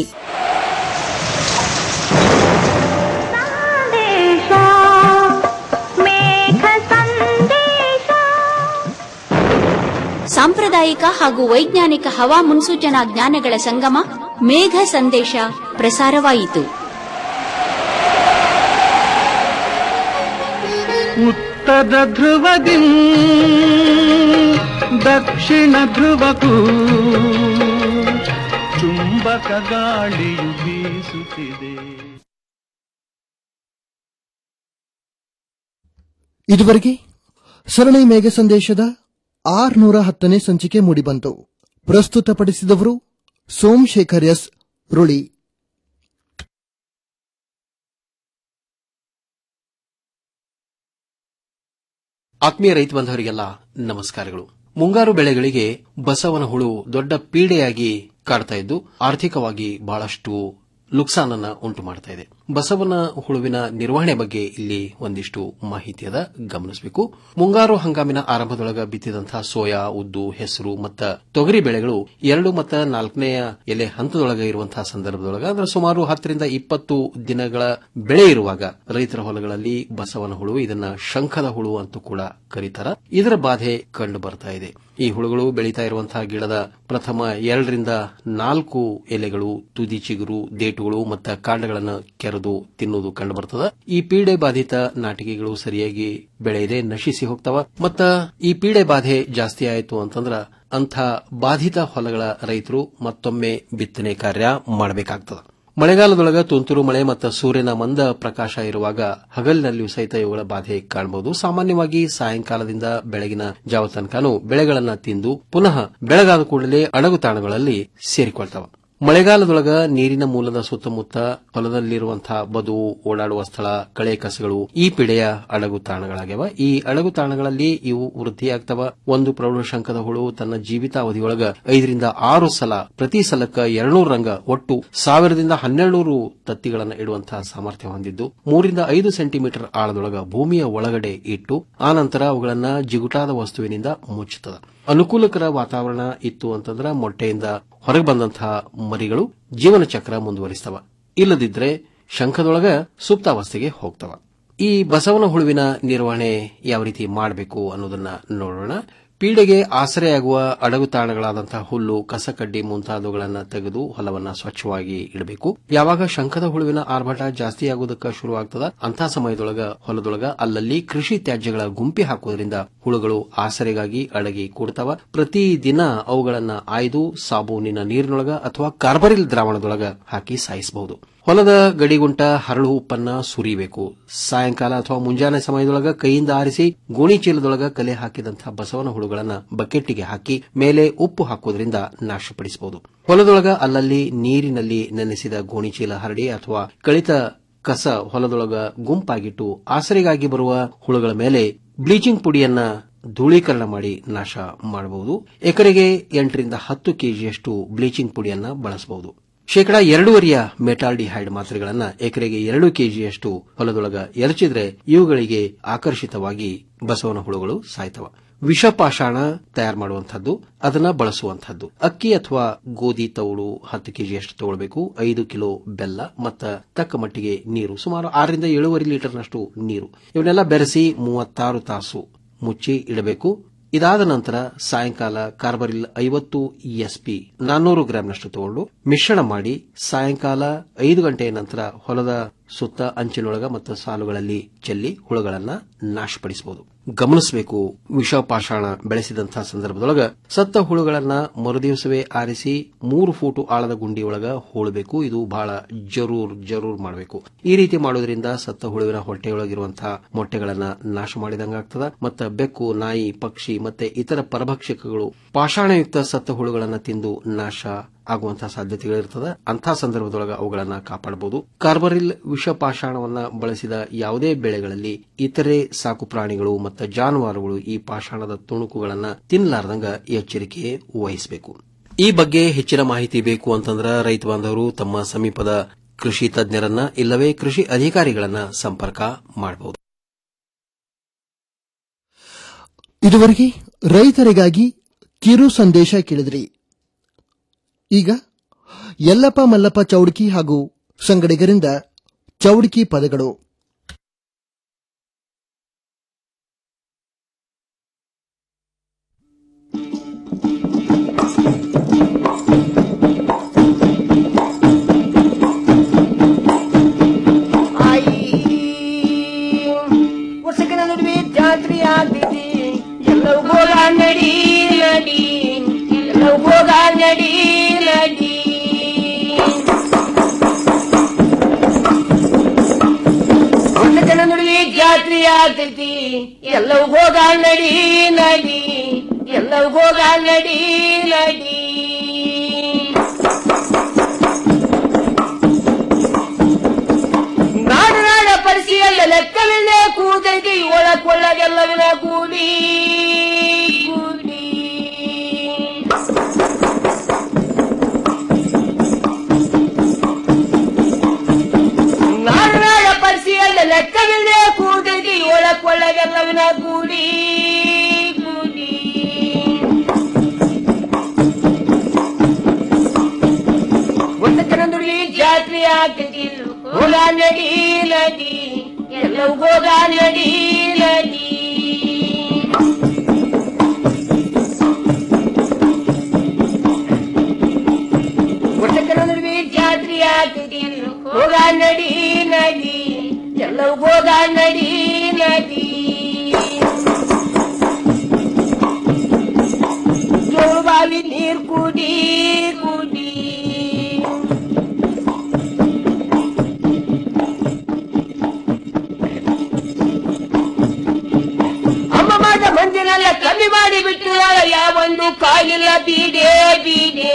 ಸಾಂಪ್ರದಾಯಿಕ ಹಾಗೂ ವೈಜ್ಞಾನಿಕ ಹವಾ ಮುನ್ಸೂಚನಾ ಜ್ಞಾನಗಳ ಸಂಗಮ ಮೇಘ ಸಂದೇಶ ಪ್ರಸಾರವಾಯಿತು
ಉತ್ತರ ಧ್ರುವದಿ ದಕ್ಷಿಣ ಧ್ರುವಕ್ಕೂ ಚುಂಬಕ ಗಾಳಿಯು ಬೀಸುತ್ತಿದೆ
ಇದುವರೆಗೆ ಸರಣಿ ಮೇಘ ಸಂದೇಶದ ಆರ್ನೂರ ಹತ್ತನೇ ಸಂಚಿಕೆ ಮೂಡಿಬಂತು ಪ್ರಸ್ತುತಪಡಿಸಿದವರು ಸೋಮಶೇಖರ್ ಎಸ್ ರುಳಿ
ಆತ್ಮೀಯ ರೈತ ಬಂಧವರಿಗೆಲ್ಲ ನಮಸ್ಕಾರಗಳು ಮುಂಗಾರು ಬೆಳೆಗಳಿಗೆ ಬಸವನ ಹುಳು ದೊಡ್ಡ ಪೀಡೆಯಾಗಿ ಕಾಡ್ತಾ ಇದ್ದು ಆರ್ಥಿಕವಾಗಿ ಬಹಳಷ್ಟು ನುಕ್ಸಾನನ್ನ ಉಂಟು ಮಾಡ್ತಾ ಇದೆ ಬಸವನ ಹುಳುವಿನ ನಿರ್ವಹಣೆ ಬಗ್ಗೆ ಇಲ್ಲಿ ಒಂದಿಷ್ಟು ಮಾಹಿತಿ ಅದ ಗಮನಿಸಬೇಕು ಮುಂಗಾರು ಹಂಗಾಮಿನ ಆರಂಭದೊಳಗ ಬಿತ್ತಿದಂತಹ ಸೋಯಾ ಉದ್ದು ಹೆಸರು ಮತ್ತು ತೊಗರಿ ಬೆಳೆಗಳು ಎರಡು ಮತ್ತು ನಾಲ್ಕನೆಯ ಎಲೆ ಹಂತದೊಳಗ ಇರುವಂತಹ ಸಂದರ್ಭದೊಳಗ ಅಂದ್ರೆ ಸುಮಾರು ಹತ್ತರಿಂದ ಇಪ್ಪತ್ತು ದಿನಗಳ ಬೆಳೆ ಇರುವಾಗ ರೈತರ ಹೊಲಗಳಲ್ಲಿ ಬಸವನ ಹುಳು ಇದನ್ನ ಶಂಖದ ಹುಳು ಅಂತೂ ಕೂಡ ಕರೀತಾರ ಇದರ ಬಾಧೆ ಕಂಡು ಬರ್ತಾ ಇದೆ ಈ ಹುಳುಗಳು ಬೆಳೀತಾ ಇರುವಂತಹ ಗಿಡದ ಪ್ರಥಮ ಎರಡರಿಂದ ನಾಲ್ಕು ಎಲೆಗಳು ತುದಿ ಚಿಗುರು ದೇಟುಗಳು ಮತ್ತು ಕಾಂಡಗಳನ್ನು ಕೆರೆದು ತಿನ್ನುವುದು ಕಂಡು ಬರ್ತದ ಈ ಪೀಡೆ ಬಾಧಿತ ನಾಟಿಕೆಗಳು ಸರಿಯಾಗಿ ಬೆಳೆಯದೆ ನಶಿಸಿ ಹೋಗ್ತಾವ ಮತ್ತ ಈ ಪೀಡೆ ಬಾಧೆ ಜಾಸ್ತಿ ಆಯಿತು ಅಂತಂದ್ರ ಅಂಥ ಬಾಧಿತ ಹೊಲಗಳ ರೈತರು ಮತ್ತೊಮ್ಮೆ ಬಿತ್ತನೆ ಕಾರ್ಯ ಮಾಡಬೇಕಾಗ್ತದ ಮಳೆಗಾಲದೊಳಗ ತುಂತುರು ಮಳೆ ಮತ್ತು ಸೂರ್ಯನ ಮಂದ ಪ್ರಕಾಶ ಇರುವಾಗ ಹಗಲಿನಲ್ಲಿಯೂ ಸಹಿತ ಇವುಗಳ ಬಾಧೆ ಕಾಣಬಹುದು ಸಾಮಾನ್ಯವಾಗಿ ಸಾಯಂಕಾಲದಿಂದ ಬೆಳಗಿನ ಜಾವ ತನಕನೂ ಬೆಳೆಗಳನ್ನ ತಿಂದು ಪುನಃ ಬೆಳಗಾದ ಕೂಡಲೇ ಅಡಗು ತಾಣಗಳಲ್ಲಿ ಸೇರಿಕೊಳ್ತಾವ ಮಳೆಗಾಲದೊಳಗ ನೀರಿನ ಮೂಲದ ಸುತ್ತಮುತ್ತ ಹೊಲದಲ್ಲಿರುವಂತಹ ಬದು ಓಡಾಡುವ ಸ್ಥಳ ಕಳೆ ಕಸಗಳು ಈ ಪಿಡೆಯ ಅಡಗು ತಾಣಗಳಾಗ್ಯವ ಈ ಅಡಗು ತಾಣಗಳಲ್ಲಿ ಇವು ವೃದ್ಧಿಯಾಗ್ತವ ಒಂದು ಪ್ರೌಢಶಂಕದ ಹುಳು ತನ್ನ ಜೀವಿತಾವಧಿಯೊಳಗ ಐದರಿಂದ ಆರು ಸಲ ಪ್ರತಿ ಸಲಕ್ಕ ಎರಡ್ನೂರು ರಂಗ ಒಟ್ಟು ಸಾವಿರದಿಂದ ಹನ್ನೆರಡು ತತ್ತಿಗಳನ್ನು ಇಡುವಂತಹ ಸಾಮರ್ಥ್ಯ ಹೊಂದಿದ್ದು ಮೂರಿಂದ ಐದು ಸೆಂಟಿಮೀಟರ್ ಆಳದೊಳಗ ಭೂಮಿಯ ಒಳಗಡೆ ಇಟ್ಟು ಆನಂತರ ಅವುಗಳನ್ನ ಜಿಗುಟಾದ ವಸ್ತುವಿನಿಂದ ಮುಚ್ಚುತ್ತದೆ ಅನುಕೂಲಕರ ವಾತಾವರಣ ಇತ್ತು ಅಂತಂದ್ರೆ ಮೊಟ್ಟೆಯಿಂದ ಹೊರಗೆ ಬಂದಂತಹ ಮರಿಗಳು ಜೀವನ ಚಕ್ರ ಮುಂದುವರಿಸ್ತವ ಇಲ್ಲದಿದ್ರೆ ಶಂಖದೊಳಗ ಸುಪ್ತಾವಸ್ಥೆಗೆ ಹೋಗ್ತವ ಈ ಬಸವನ ಹುಳುವಿನ ನಿರ್ವಹಣೆ ಯಾವ ರೀತಿ ಮಾಡಬೇಕು ಅನ್ನೋದನ್ನ ನೋಡೋಣ ಪೀಡೆಗೆ ಆಸರೆಯಾಗುವ ಅಡಗು ತಾಣಗಳಾದಂತಹ ಹುಲ್ಲು ಕಸಕಡ್ಡಿ ಮುಂತಾದವುಗಳನ್ನು ತೆಗೆದು ಹೊಲವನ್ನ ಸ್ವಚ್ಛವಾಗಿ ಇಡಬೇಕು ಯಾವಾಗ ಶಂಖದ ಹುಳುವಿನ ಆರ್ಭಟ ಜಾಸ್ತಿಯಾಗುವುದಕ್ಕೆ ಶುರುವಾಗ್ತದ ಅಂತಹ ಸಮಯದೊಳಗ ಹೊಲದೊಳಗ ಅಲ್ಲಲ್ಲಿ ಕೃಷಿ ತ್ಯಾಜ್ಯಗಳ ಗುಂಪಿ ಹಾಕುವುದರಿಂದ ಹುಳುಗಳು ಆಸರೆಗಾಗಿ ಅಡಗಿ ಕೂಡ್ತಾವ ಪ್ರತಿ ದಿನ ಅವುಗಳನ್ನ ಆಯ್ದು ಸಾಬೂನಿನ ನೀರಿನೊಳಗ ಅಥವಾ ಕಾರ್ಬರಿಲ್ ದ್ರಾವಣದೊಳಗ ಹಾಕಿ ಸಾಯಿಸಬಹುದು ಹೊಲದ ಗಡಿಗುಂಟ ಹರಳು ಉಪ್ಪನ್ನ ಸುರಿಬೇಕು ಸಾಯಂಕಾಲ ಅಥವಾ ಮುಂಜಾನೆ ಸಮಯದೊಳಗ ಕೈಯಿಂದ ಆರಿಸಿ ಗೋಣಿ ಚೀಲದೊಳಗ ಕಲೆ ಹಾಕಿದಂತಹ ಬಸವನ ಹುಳುಗಳನ್ನ ಬಕೆಟ್ಗೆ ಹಾಕಿ ಮೇಲೆ ಉಪ್ಪು ಹಾಕುವುದರಿಂದ ನಾಶಪಡಿಸಬಹುದು ಹೊಲದೊಳಗ ಅಲ್ಲಲ್ಲಿ ನೀರಿನಲ್ಲಿ ನೆನೆಸಿದ ಗೋಣಿ ಚೀಲ ಹರಡಿ ಅಥವಾ ಕಳಿತ ಕಸ ಹೊಲದೊಳಗ ಗುಂಪಾಗಿಟ್ಟು ಆಸರೆಗಾಗಿ ಬರುವ ಹುಳುಗಳ ಮೇಲೆ ಬ್ಲೀಚಿಂಗ್ ಪುಡಿಯನ್ನ ಧೂಳೀಕರಣ ಮಾಡಿ ನಾಶ ಮಾಡಬಹುದು ಎಕರೆಗೆ ಎಂಟರಿಂದ ಹತ್ತು ಕೆಜಿಯಷ್ಟು ಬ್ಲೀಚಿಂಗ್ ಪುಡಿಯನ್ನ ಬಳಸಬಹುದು ಶೇಕಡಾ ಎರಡೂವರೆಯ ಮೆಟಾಲ್ಡಿಹೈಡ್ ಮಾತ್ರೆಗಳನ್ನ ಎಕರೆಗೆ ಎರಡು ಕೆಜಿಯಷ್ಟು ಹೊಲದೊಳಗ ಎರಚಿದ್ರೆ ಇವುಗಳಿಗೆ ಆಕರ್ಷಿತವಾಗಿ ಬಸವನ ಹುಳುಗಳು ಸಾಯ್ತವ ವಿಷಪಾಷಾಣ ತಯಾರು ಮಾಡುವಂತಹದ್ದು ಅದನ್ನ ಬಳಸುವಂತಹದ್ದು ಅಕ್ಕಿ ಅಥವಾ ಗೋಧಿ ತೌಡು ಹತ್ತು ಕೆಜಿಯಷ್ಟು ತಗೊಳ್ಬೇಕು ಐದು ಕಿಲೋ ಬೆಲ್ಲ ಮತ್ತು ತಕ್ಕ ಮಟ್ಟಿಗೆ ನೀರು ಸುಮಾರು ಆರರಿಂದ ಏಳೂವರೆ ಲೀಟರ್ನಷ್ಟು ನೀರು ಇವನ್ನೆಲ್ಲ ಬೆರೆಸಿ ಮೂವತ್ತಾರು ತಾಸು ಮುಚ್ಚಿ ಇಡಬೇಕು ಇದಾದ ನಂತರ ಸಾಯಂಕಾಲ ಕಾರ್ಬರಿಲ್ ಐವತ್ತು ಎಸ್ಪಿ ನಾನ್ನೂರು ಗ್ರಾಂನಷ್ಟು ತಗೊಂಡು ಮಿಶ್ರಣ ಮಾಡಿ ಸಾಯಂಕಾಲ ಐದು ಗಂಟೆಯ ನಂತರ ಹೊಲದ ಸುತ್ತ ಅಂಚಿನೊಳಗ ಮತ್ತು ಸಾಲುಗಳಲ್ಲಿ ಚೆಲ್ಲಿ ಹುಳುಗಳನ್ನ ನಾಶಪಡಿಸಬಹುದು ಗಮನಿಸಬೇಕು ವಿಷಪಾಷಾಣ ಬೆಳೆಸಿದಂತಹ ಸಂದರ್ಭದೊಳಗ ಸತ್ತ ಹುಳುಗಳನ್ನ ಮರುದಿವಸವೇ ಆರಿಸಿ ಮೂರು ಫೂಟು ಆಳದ ಗುಂಡಿಯೊಳಗ ಹೂಳಬೇಕು ಇದು ಬಹಳ ಜರೂರ್ ಜರೂರ್ ಮಾಡಬೇಕು ಈ ರೀತಿ ಮಾಡೋದ್ರಿಂದ ಸತ್ತ ಹುಳುವಿನ ಹೊಟ್ಟೆಯೊಳಗಿರುವಂತಹ ಮೊಟ್ಟೆಗಳನ್ನ ನಾಶ ಮಾಡಿದಂಗಾಗ್ತದ ಮತ್ತು ಬೆಕ್ಕು ನಾಯಿ ಪಕ್ಷಿ ಮತ್ತೆ ಇತರ ಪರಭಕ್ಷಕಗಳು ಪಾಷಾಣಯುಕ್ತ ಸತ್ತ ಹುಳುಗಳನ್ನ ತಿಂದು ನಾಶ ಆಗುವಂತಹ ಸಾಧ್ಯತೆಗಳಿರ್ತದೆ ಅಂತಹ ಸಂದರ್ಭದೊಳಗೆ ಅವುಗಳನ್ನ ಕಾಪಾಡಬಹುದು ಕಾರ್ಬರಿಲ್ ವಿಷಪಾಷಾಣವನ್ನ ಬಳಸಿದ ಯಾವುದೇ ಬೆಳೆಗಳಲ್ಲಿ ಇತರೆ ಸಾಕು ಪ್ರಾಣಿಗಳು ಮತ್ತು ಜಾನುವಾರುಗಳು ಈ ಪಾಷಾಣದ ತುಣುಕುಗಳನ್ನ ತಿನ್ನಲಾರ್ದಂಗ ಎಚ್ಚರಿಕೆ ವಹಿಸಬೇಕು ಈ ಬಗ್ಗೆ ಹೆಚ್ಚಿನ ಮಾಹಿತಿ ಬೇಕು ಅಂತಂದ್ರ ರೈತ ಬಾಂಧವರು ತಮ್ಮ ಸಮೀಪದ ಕೃಷಿ ತಜ್ಞರನ್ನ ಇಲ್ಲವೇ ಕೃಷಿ ಅಧಿಕಾರಿಗಳನ್ನ ಸಂಪರ್ಕ ಮಾಡಬಹುದು
ಇದುವರೆಗೆ ರೈತರಿಗಾಗಿ ಕಿರು ಸಂದೇಶ ಕೇಳಿದ್ರಿ ಈಗ ಯಲ್ಲಪ್ಪ ಮಲ್ಲಪ್ಪ ಚೌಡ್ಕಿ ಹಾಗೂ ಸಂಗಡಿಗರಿಂದ ಚೌಡ್ಕಿ ಪದಗಳು
ವರ್ಷಗಳ ನಡುವೆ ಜಾತ್ರೆ ಆಗ್ತಿದೆ ಎಲ್ಲವೂ ಹೋಗ ನಡಿ ನಡಿ ಎಲ್ಲವೂ ಹೋಗ ನಡಿ ನಡಿ ವರ್ಷಗಳ ನಡುವೆ ಜಾತ್ರೆ ಆಗ್ತೈತಿ ಎಲ್ಲವೂ ಹೋಗ ನಡಿ ನಡಿ ಎಲ್ಲವೂ ಹೋಗ ನಡಿ ನಡಿ ನಾಡು ನಾಡ ಪರಿಸಿಯಲ್ಲ ಲೆಕ್ಕವಿಲ್ಲದೆ ಕೂತೈತಿ ಒಳ ಕೊಳ್ಳಗೆಲ್ಲವಿನ ಕೂಡಿ ಕೂಡಿ ನಾಡು ನಾಡ ಪರಿಸಿಯಲ್ಲ ಲೆಕ್ಕವಿಲ್ಲದೆ ಕೂತೈತಿ ಒಳ ಕೊಳ್ಳಗೆಲ್ಲವಿನ ಕೂಡಿ ಕೂಡಿ ಒಂದಕ್ಕನಂದುಳಿ ಜಾತ್ರೆ ಆಗ್ತೈತಿ ಹೋಗ ನಡಿ ನಡಿ ಎಲ್ಲವೂ ಹೋಗ ನಡಿ ನಡಿ ಒಂದಕ್ಕನಂದುಳಿ ಜಾತ್ರೆ ಆಗ್ತೈತಿ ಹೋಗ ನಡಿ ನಡಿ ಎಲ್ಲವೂ ಹೋಗ ನಡಿ ನಡಿ ಜೋಳು ಬಾವಿ ನೀರ್ ಕುಡಿ ಕುಡಿ ಅಮ್ಮ ಮಾಡ ಮಂದಿನೆಲ್ಲ ಕಮ್ಮಿ ಮಾಡಿ ಬಿಟ್ಟು ಯಾವೊಂದು ಕಾಯಿಲ್ಲ ಬೀಡೆ ಬೀಡೆ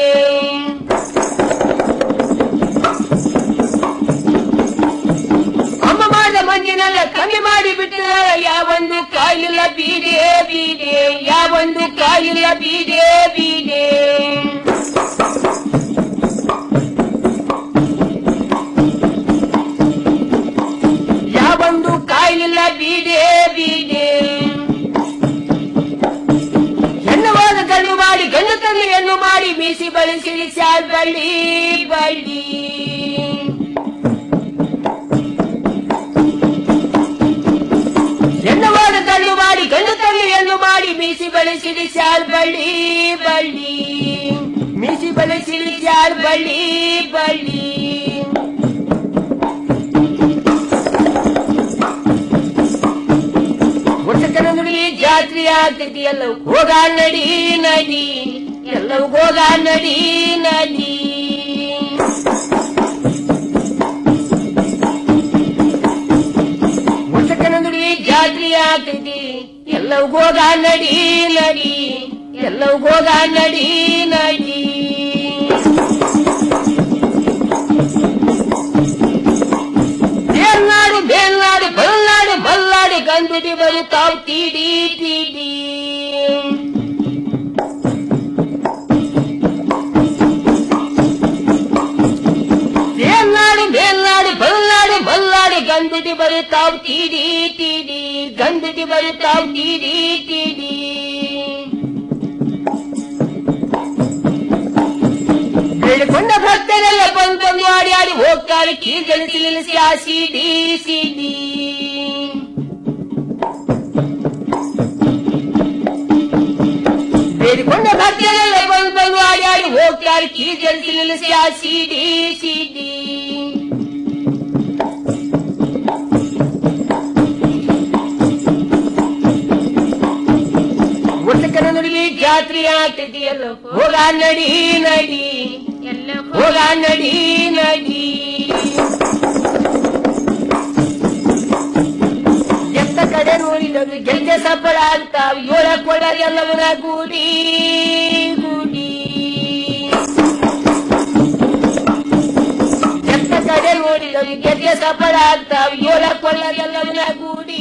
ಅಮ್ಮ ಮಾಡ ಮಂದಿನೆಲ್ಲ ಕಮ್ಮಿ ಮಾಡಿ ಬಿಟ್ಟು ಯಾವೊಂದು ಕಾಯಿಲ್ಲ ಬೀಡೆ ಬೀಡೆ ಯಾವೊಂದು ಕಾಯಿಲ್ಲ ಬೀಡೆ ಬೀಡೆ ಯಾವೊಂದು ಕಾಯಿಲ್ಲ ಬೀಡೆ ಬೀಡೆ ಹೆಣ್ಣುವಾದ ಗಂಡು ಮಾಡಿ ಗಂಡು ತಂದು ಹೆಣ್ಣು ಮಾಡಿ ಮೀಸಿ ಬಳಸಿ ಸ್ಯಾಲ್ ಬಳ್ಳಿ ಬಳ್ಳಿ ಹೆಣ್ಣುವಾದ ಗಂಡು ಮಾಡಿ ಗಂಡು ತಂದು ಹೆಣ್ಣು ಮಾಡಿ ಮೀಸಿ ಬಳಸಿದ ಸ್ಯಾಲ್ ಬಳ್ಳಿ ಬಳ್ಳಿ ಮೀಸಿ ಬಳಸಿದ ಸ್ಯಾಲ್ ಬಳ್ಳಿ ಬಳ್ಳಿ ವರ್ಷಕ್ಕನ ನುಡಿ ಜಾತ್ರೆ ಆಗ್ತೈತಿ ಎಲ್ಲವೂ ಹೋಗ ನಡಿ ನಡಿ ಎಲ್ಲವೂ ಹೋಗ ನಡಿ ನಡಿ ವರ್ಷಕ್ಕನ ನುಡಿ ಜಾತ್ರೆ ಆಗ್ತೈತಿ ಎಲ್ಲವೂ ಹೋಗ ನಡಿ ನಡಿ ಎಲ್ಲವೂ ಹೋಗ ನಡಿ ನಡಿ ಬೇಲ್ನಾಡು ಬೇಲ್ನಾಡು ಬಲ್ನಾಡು ಬಲ್ನಾಡು ಗಂದುಡಿ ಬರುತ್ತಾವ್ ತೀಡಿ ತೀಡಿ ಬೇಲ್ನಾಡು ಬೇಲ್ನಾಡು ಬಲ್ನಾಡು ಬಲ್ನಾಡು ಗಂದುಡಿ ಬರುತ್ತಾವ್ ತೀಡಿ ತೀಡಿ ಗಂದುಡಿ ಬರುತ್ತಾವ್ ತೀಡಿ ತೀಡಿ ಬೇಡಿಕೊಂಡ ಭಕ್ತರೆಲ್ಲ ಬಂದು ಬಂದು ಆಡಿ ಆಡಿ ಹೋಗ್ತಾರೆ ಕೀರ್ಗಣಿಸಿ ನಿಲ್ಲಿಸಿ ಆ ಸಿಡಿ ಸಿಡಿ ಬೇಡಿಕೊಂಡ ಭಕ್ತರೆಲ್ಲ ಬಂದು ಬಂದು ಆಡಿ ಆಡಿ ಹೋಗ್ತಾರೆ ಕೀರ್ಗಣಿಸಿ ನಿಲ್ಲಿಸಿ ಆ ಸಿಡಿ ಸಿಡಿ ವರ್ಷಕ್ಕನ ನುಡಿ ಜಾತ್ರೆ ಆಗ್ತೈತಿ ಎಲ್ಲ ಹೋಗ ನಡಿ ನಡಿ ಹೋಗ ನಡಿ ನಡಿ ಎತ್ತ ಕಡೆ ನೋಡಿದರು ಗೆಲ್ದೆ ಸಬ್ಬಳ ಆಗ್ತಾವ ಏಳ ಕೊಡ ಎಲ್ಲವನ್ನ ಗೂಡಿ ಗೂಡಿ ಆಗ್ತಾವ ಗೆದ್ದೆ ಸಫಲ ಆಗ್ತಾವ ಏಳ ಕೊಳ್ಳಗೆಲ್ಲವನ್ನ ಗೂಡಿ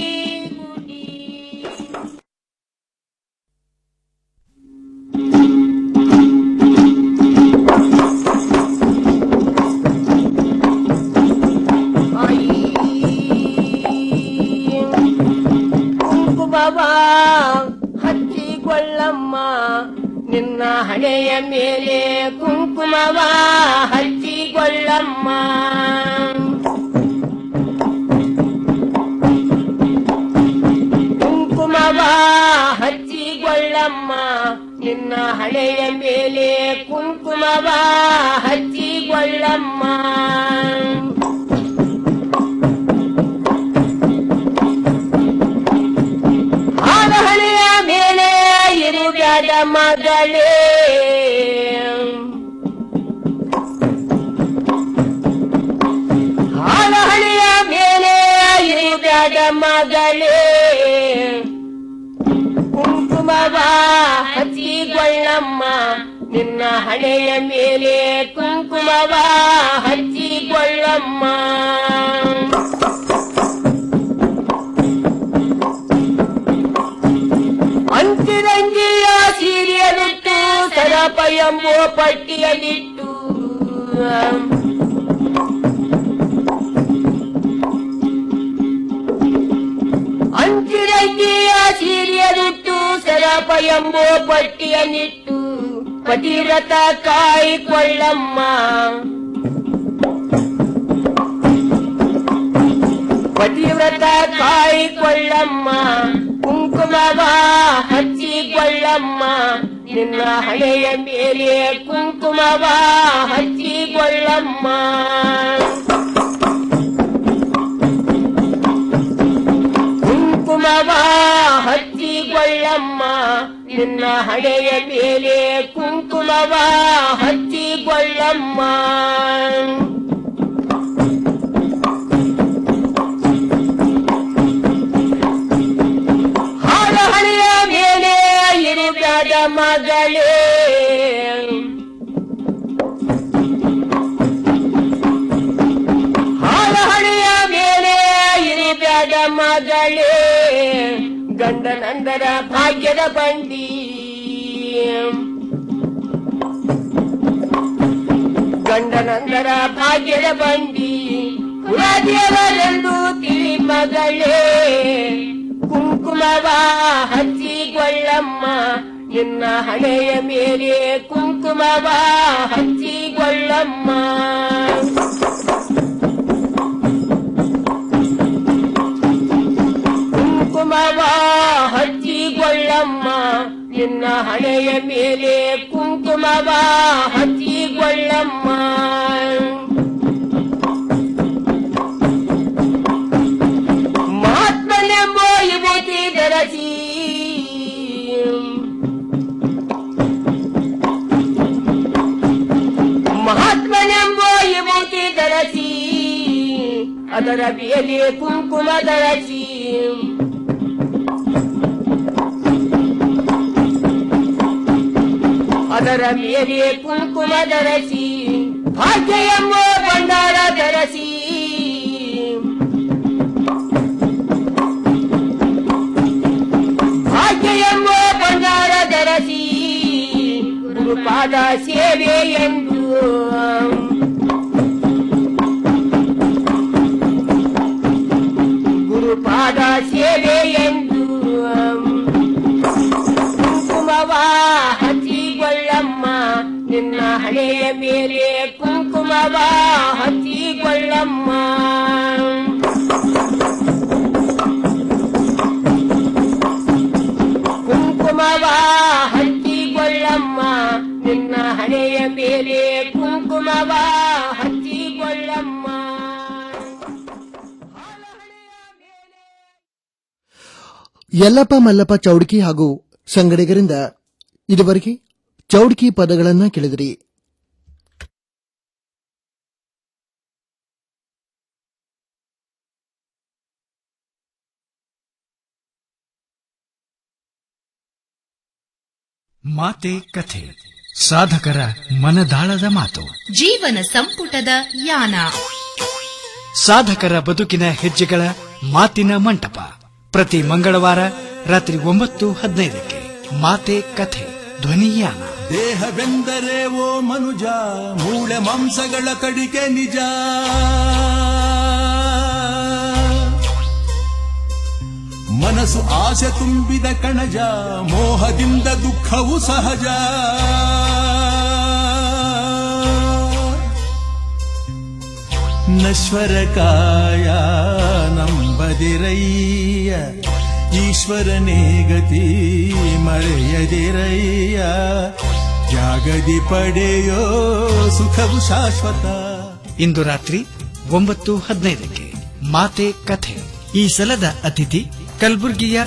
ಕುಂಕುಮವ ಹಚ್ಚಿಕೊಳ್ಳಮ್ಮ ನಿನ್ನ ಹಣೆಯ ಮೇಲೆ ಕುಂಕುಮವ ಹಚ್ಚಿಕೊಳ್ಳಮ್ಮ ಕುಂಕುಮವ ಹಚ್ಚಿಕೊಳ್ಳಮ್ಮ ನಿನ್ನ ಹಣೆಯ ಮೇಲೆ ಕುಂಕುಮವ ಹಚ್ಚಿಕೊಳ್ಳಮ್ಮ ಹಾಲಹಳೆಯ ಮೇಲೆ ಇರುವ್ಯಾದ ಮಗಳೇ ಹಾಲಹಳೆಯ ಮೇಲೆ ಇರುವ್ಯಾದ ಮಗಳೇ ಕುಂಕುಮವ ಹಚ್ಚಿಕೊಳ್ಳಮ್ಮ ನಿನ್ನ ಹಣೆಯ ಮೇಲೆ ಕುಂಕುಮವ ಹಚ್ಚಿಕೊಳ್ಳಮ್ಮ ಅಂತಿರಂಗಿಯ ಸೀರೆಯಲ್ಲಿಟ್ಟು ಸರಪ ಎಂಬೋ ಪಟ್ಟಿಯಲ್ಲಿಟ್ಟು ಅಂತಿರಂಗಿಯ ಸೀರೆಯಲ್ಲಿಟ್ಟು ಸರಪ ಎಂಬೋ ಪಟ್ಟಿಯನ್ನಿಟ್ಟು ಪತಿವ್ರತ ಕಾಯಿಕೊಳ್ಳಮ್ಮ ಪತಿವ್ರತ ಕಾಯಿಕೊಳ್ಳಮ್ಮ ಕುಂಕುಮವ ಹಚ್ಚಿಕೊಳ್ಳಮ್ಮ ನಿನ್ನ ಹಣೆಯ ಮೇಲೆ ಕುಂಕುಮವ ಹಚ್ಚಿಕೊಳ್ಳಮ್ಮ ಕುಂಕುಮವ ಹಚ್ಚಿಕೊಳ್ಳಮ್ಮ ನಿನ್ನ ಹಣೆಯ ಮೇಲೆ ಕುಂಕುಮವ ಹಚ್ಚಿಕೊಳ್ಳಮ್ಮ ಹಾಲಹಳೆಯ ಮೇಲೆ ಇರುವ್ಯಾದ ಮಗಳೇ ಹಾಲಹಳೆಯ ಮೇಲೆ ಇರುವ್ಯಾದ ಮಗಳೇ ಗಂಡನಂದರ ಭಾಗ್ಯದ ಬಂಡಿ ಗಂಡನಂದರ ಭಾಗ್ಯದ ಬಂಡಿ ಕುಲದೇವರೆಂದು ತಿಳಿ ಮಗಳೇ ಕುಂಕುಮವ ಹಚ್ಚಿಕೊಳ್ಳಮ್ಮ ನಿನ್ನ ಹಣೆಯ ಮೇಲೆ ಕುಂಕುಮವ ಹಚ್ಚಿಕೊಳ್ಳಮ್ಮ ಕುಂಕುಮವ ಹಚ್ಚಿಕೊಳ್ಳಮ್ಮ ನಿನ್ನ ಹಣೆಯ ಮೇಲೆ ಕುಂಕುಮವ ಹಚ್ಚಿಕೊಳ್ಳಮ್ಮ ಮಹಾತ್ಮನೆಂಬ ವಿಭೂತಿ ಧರಸಿ ಮಹಾತ್ಮನೆಂಬ ವಿಭೂತಿ ಧರಸಿ ಅದರ ಬೇಲೆ ಕುಂಕುಮ ಧರಸಿ ಅದರ ಮೇಲೆ ಕುಂಕುಮ ಧರಸಿ ಭಾಗ್ಯ ಎಂಬ ಭಂಡಾರ ಧರಸಿ ಭಾಗ್ಯ ಎಂಬ ಭಂಡಾರ ಧರಸಿ ಗುರುಪಾದ ಸೇವೆ ಎಂದು ಗುರುಪಾದ ಸೇವೆ ಎಂದು ಕುಂಕುಮವ ಹಚ್ಚಿಕೊಳ್ಳಮ್ಮ ನಿನ್ನ ಹಣೆಯ ಮೇಲೆ ಕುಂಕುಮವ ಹಚ್ಚಿಕೊಳ್ಳಮ್ಮ ಕುಂಕುಮವ ಹಚ್ಚಿಕೊಳ್ಳಮ್ಮ ನಿನ್ನ ಹಣೆಯ ಮೇಲೆ ಕುಂಕುಮವ ಹಚ್ಚಿಕೊಳ್ಳಮ್ಮ
ಯಲ್ಲಪ್ಪ ಮಲ್ಲಪ್ಪ ಚೌಡ್ಕಿ ಹಾಗೂ ಸಂಗಡಿಗರಿಂದ ಇದುವರೆಗೆ ಚೌಡ್ಕಿ ಪದಗಳನ್ನ ಕೇಳಿದಿರಿ
ಮಾತೆ ಕಥೆ ಸಾಧಕರ ಮನದಾಳದ ಮಾತು
ಜೀವನ ಸಂಪುಟದ ಯಾನ
ಸಾಧಕರ ಬದುಕಿನ ಹೆಜ್ಜೆಗಳ ಮಾತಿನ ಮಂಟಪ ಪ್ರತಿ ಮಂಗಳವಾರ ರಾತ್ರಿ ಒಂಬತ್ತು ಹದಿನೈದಕ್ಕೆ ಮಾತೆ ಕಥೆ ಧ್ವನಿಯಾನ
ದೇಹವೆಂದರೆ ಓ ಮನುಜ ಮೂಳೆ ಮಾಂಸಗಳ ಕಡಿಕೆ ನಿಜ ಮನಸ್ಸು ಆಸೆ ತುಂಬಿದ ಕಣಜ ಮೋಹದಿಂದ ದುಃಖವು ಸಹಜ ನಶ್ವರ ಕಾಯ ನಂಬದಿರಯ್ಯ ಈಶ್ವರನೇ ಗತಿ ಮರೆಯದಿರಯ್ಯ ಜಾಗದಿ ಪಡೆಯೋ ಸುಖವು ಶಾಶ್ವತ
ಇಂದು ರಾತ್ರಿ ಒಂಬತ್ತು ಹದಿನೈದಕ್ಕೆ ಮಾತೆ ಕಥೆ ಈ ಸಲದ ಅತಿಥಿ ಕಲಬುರಗಿಯ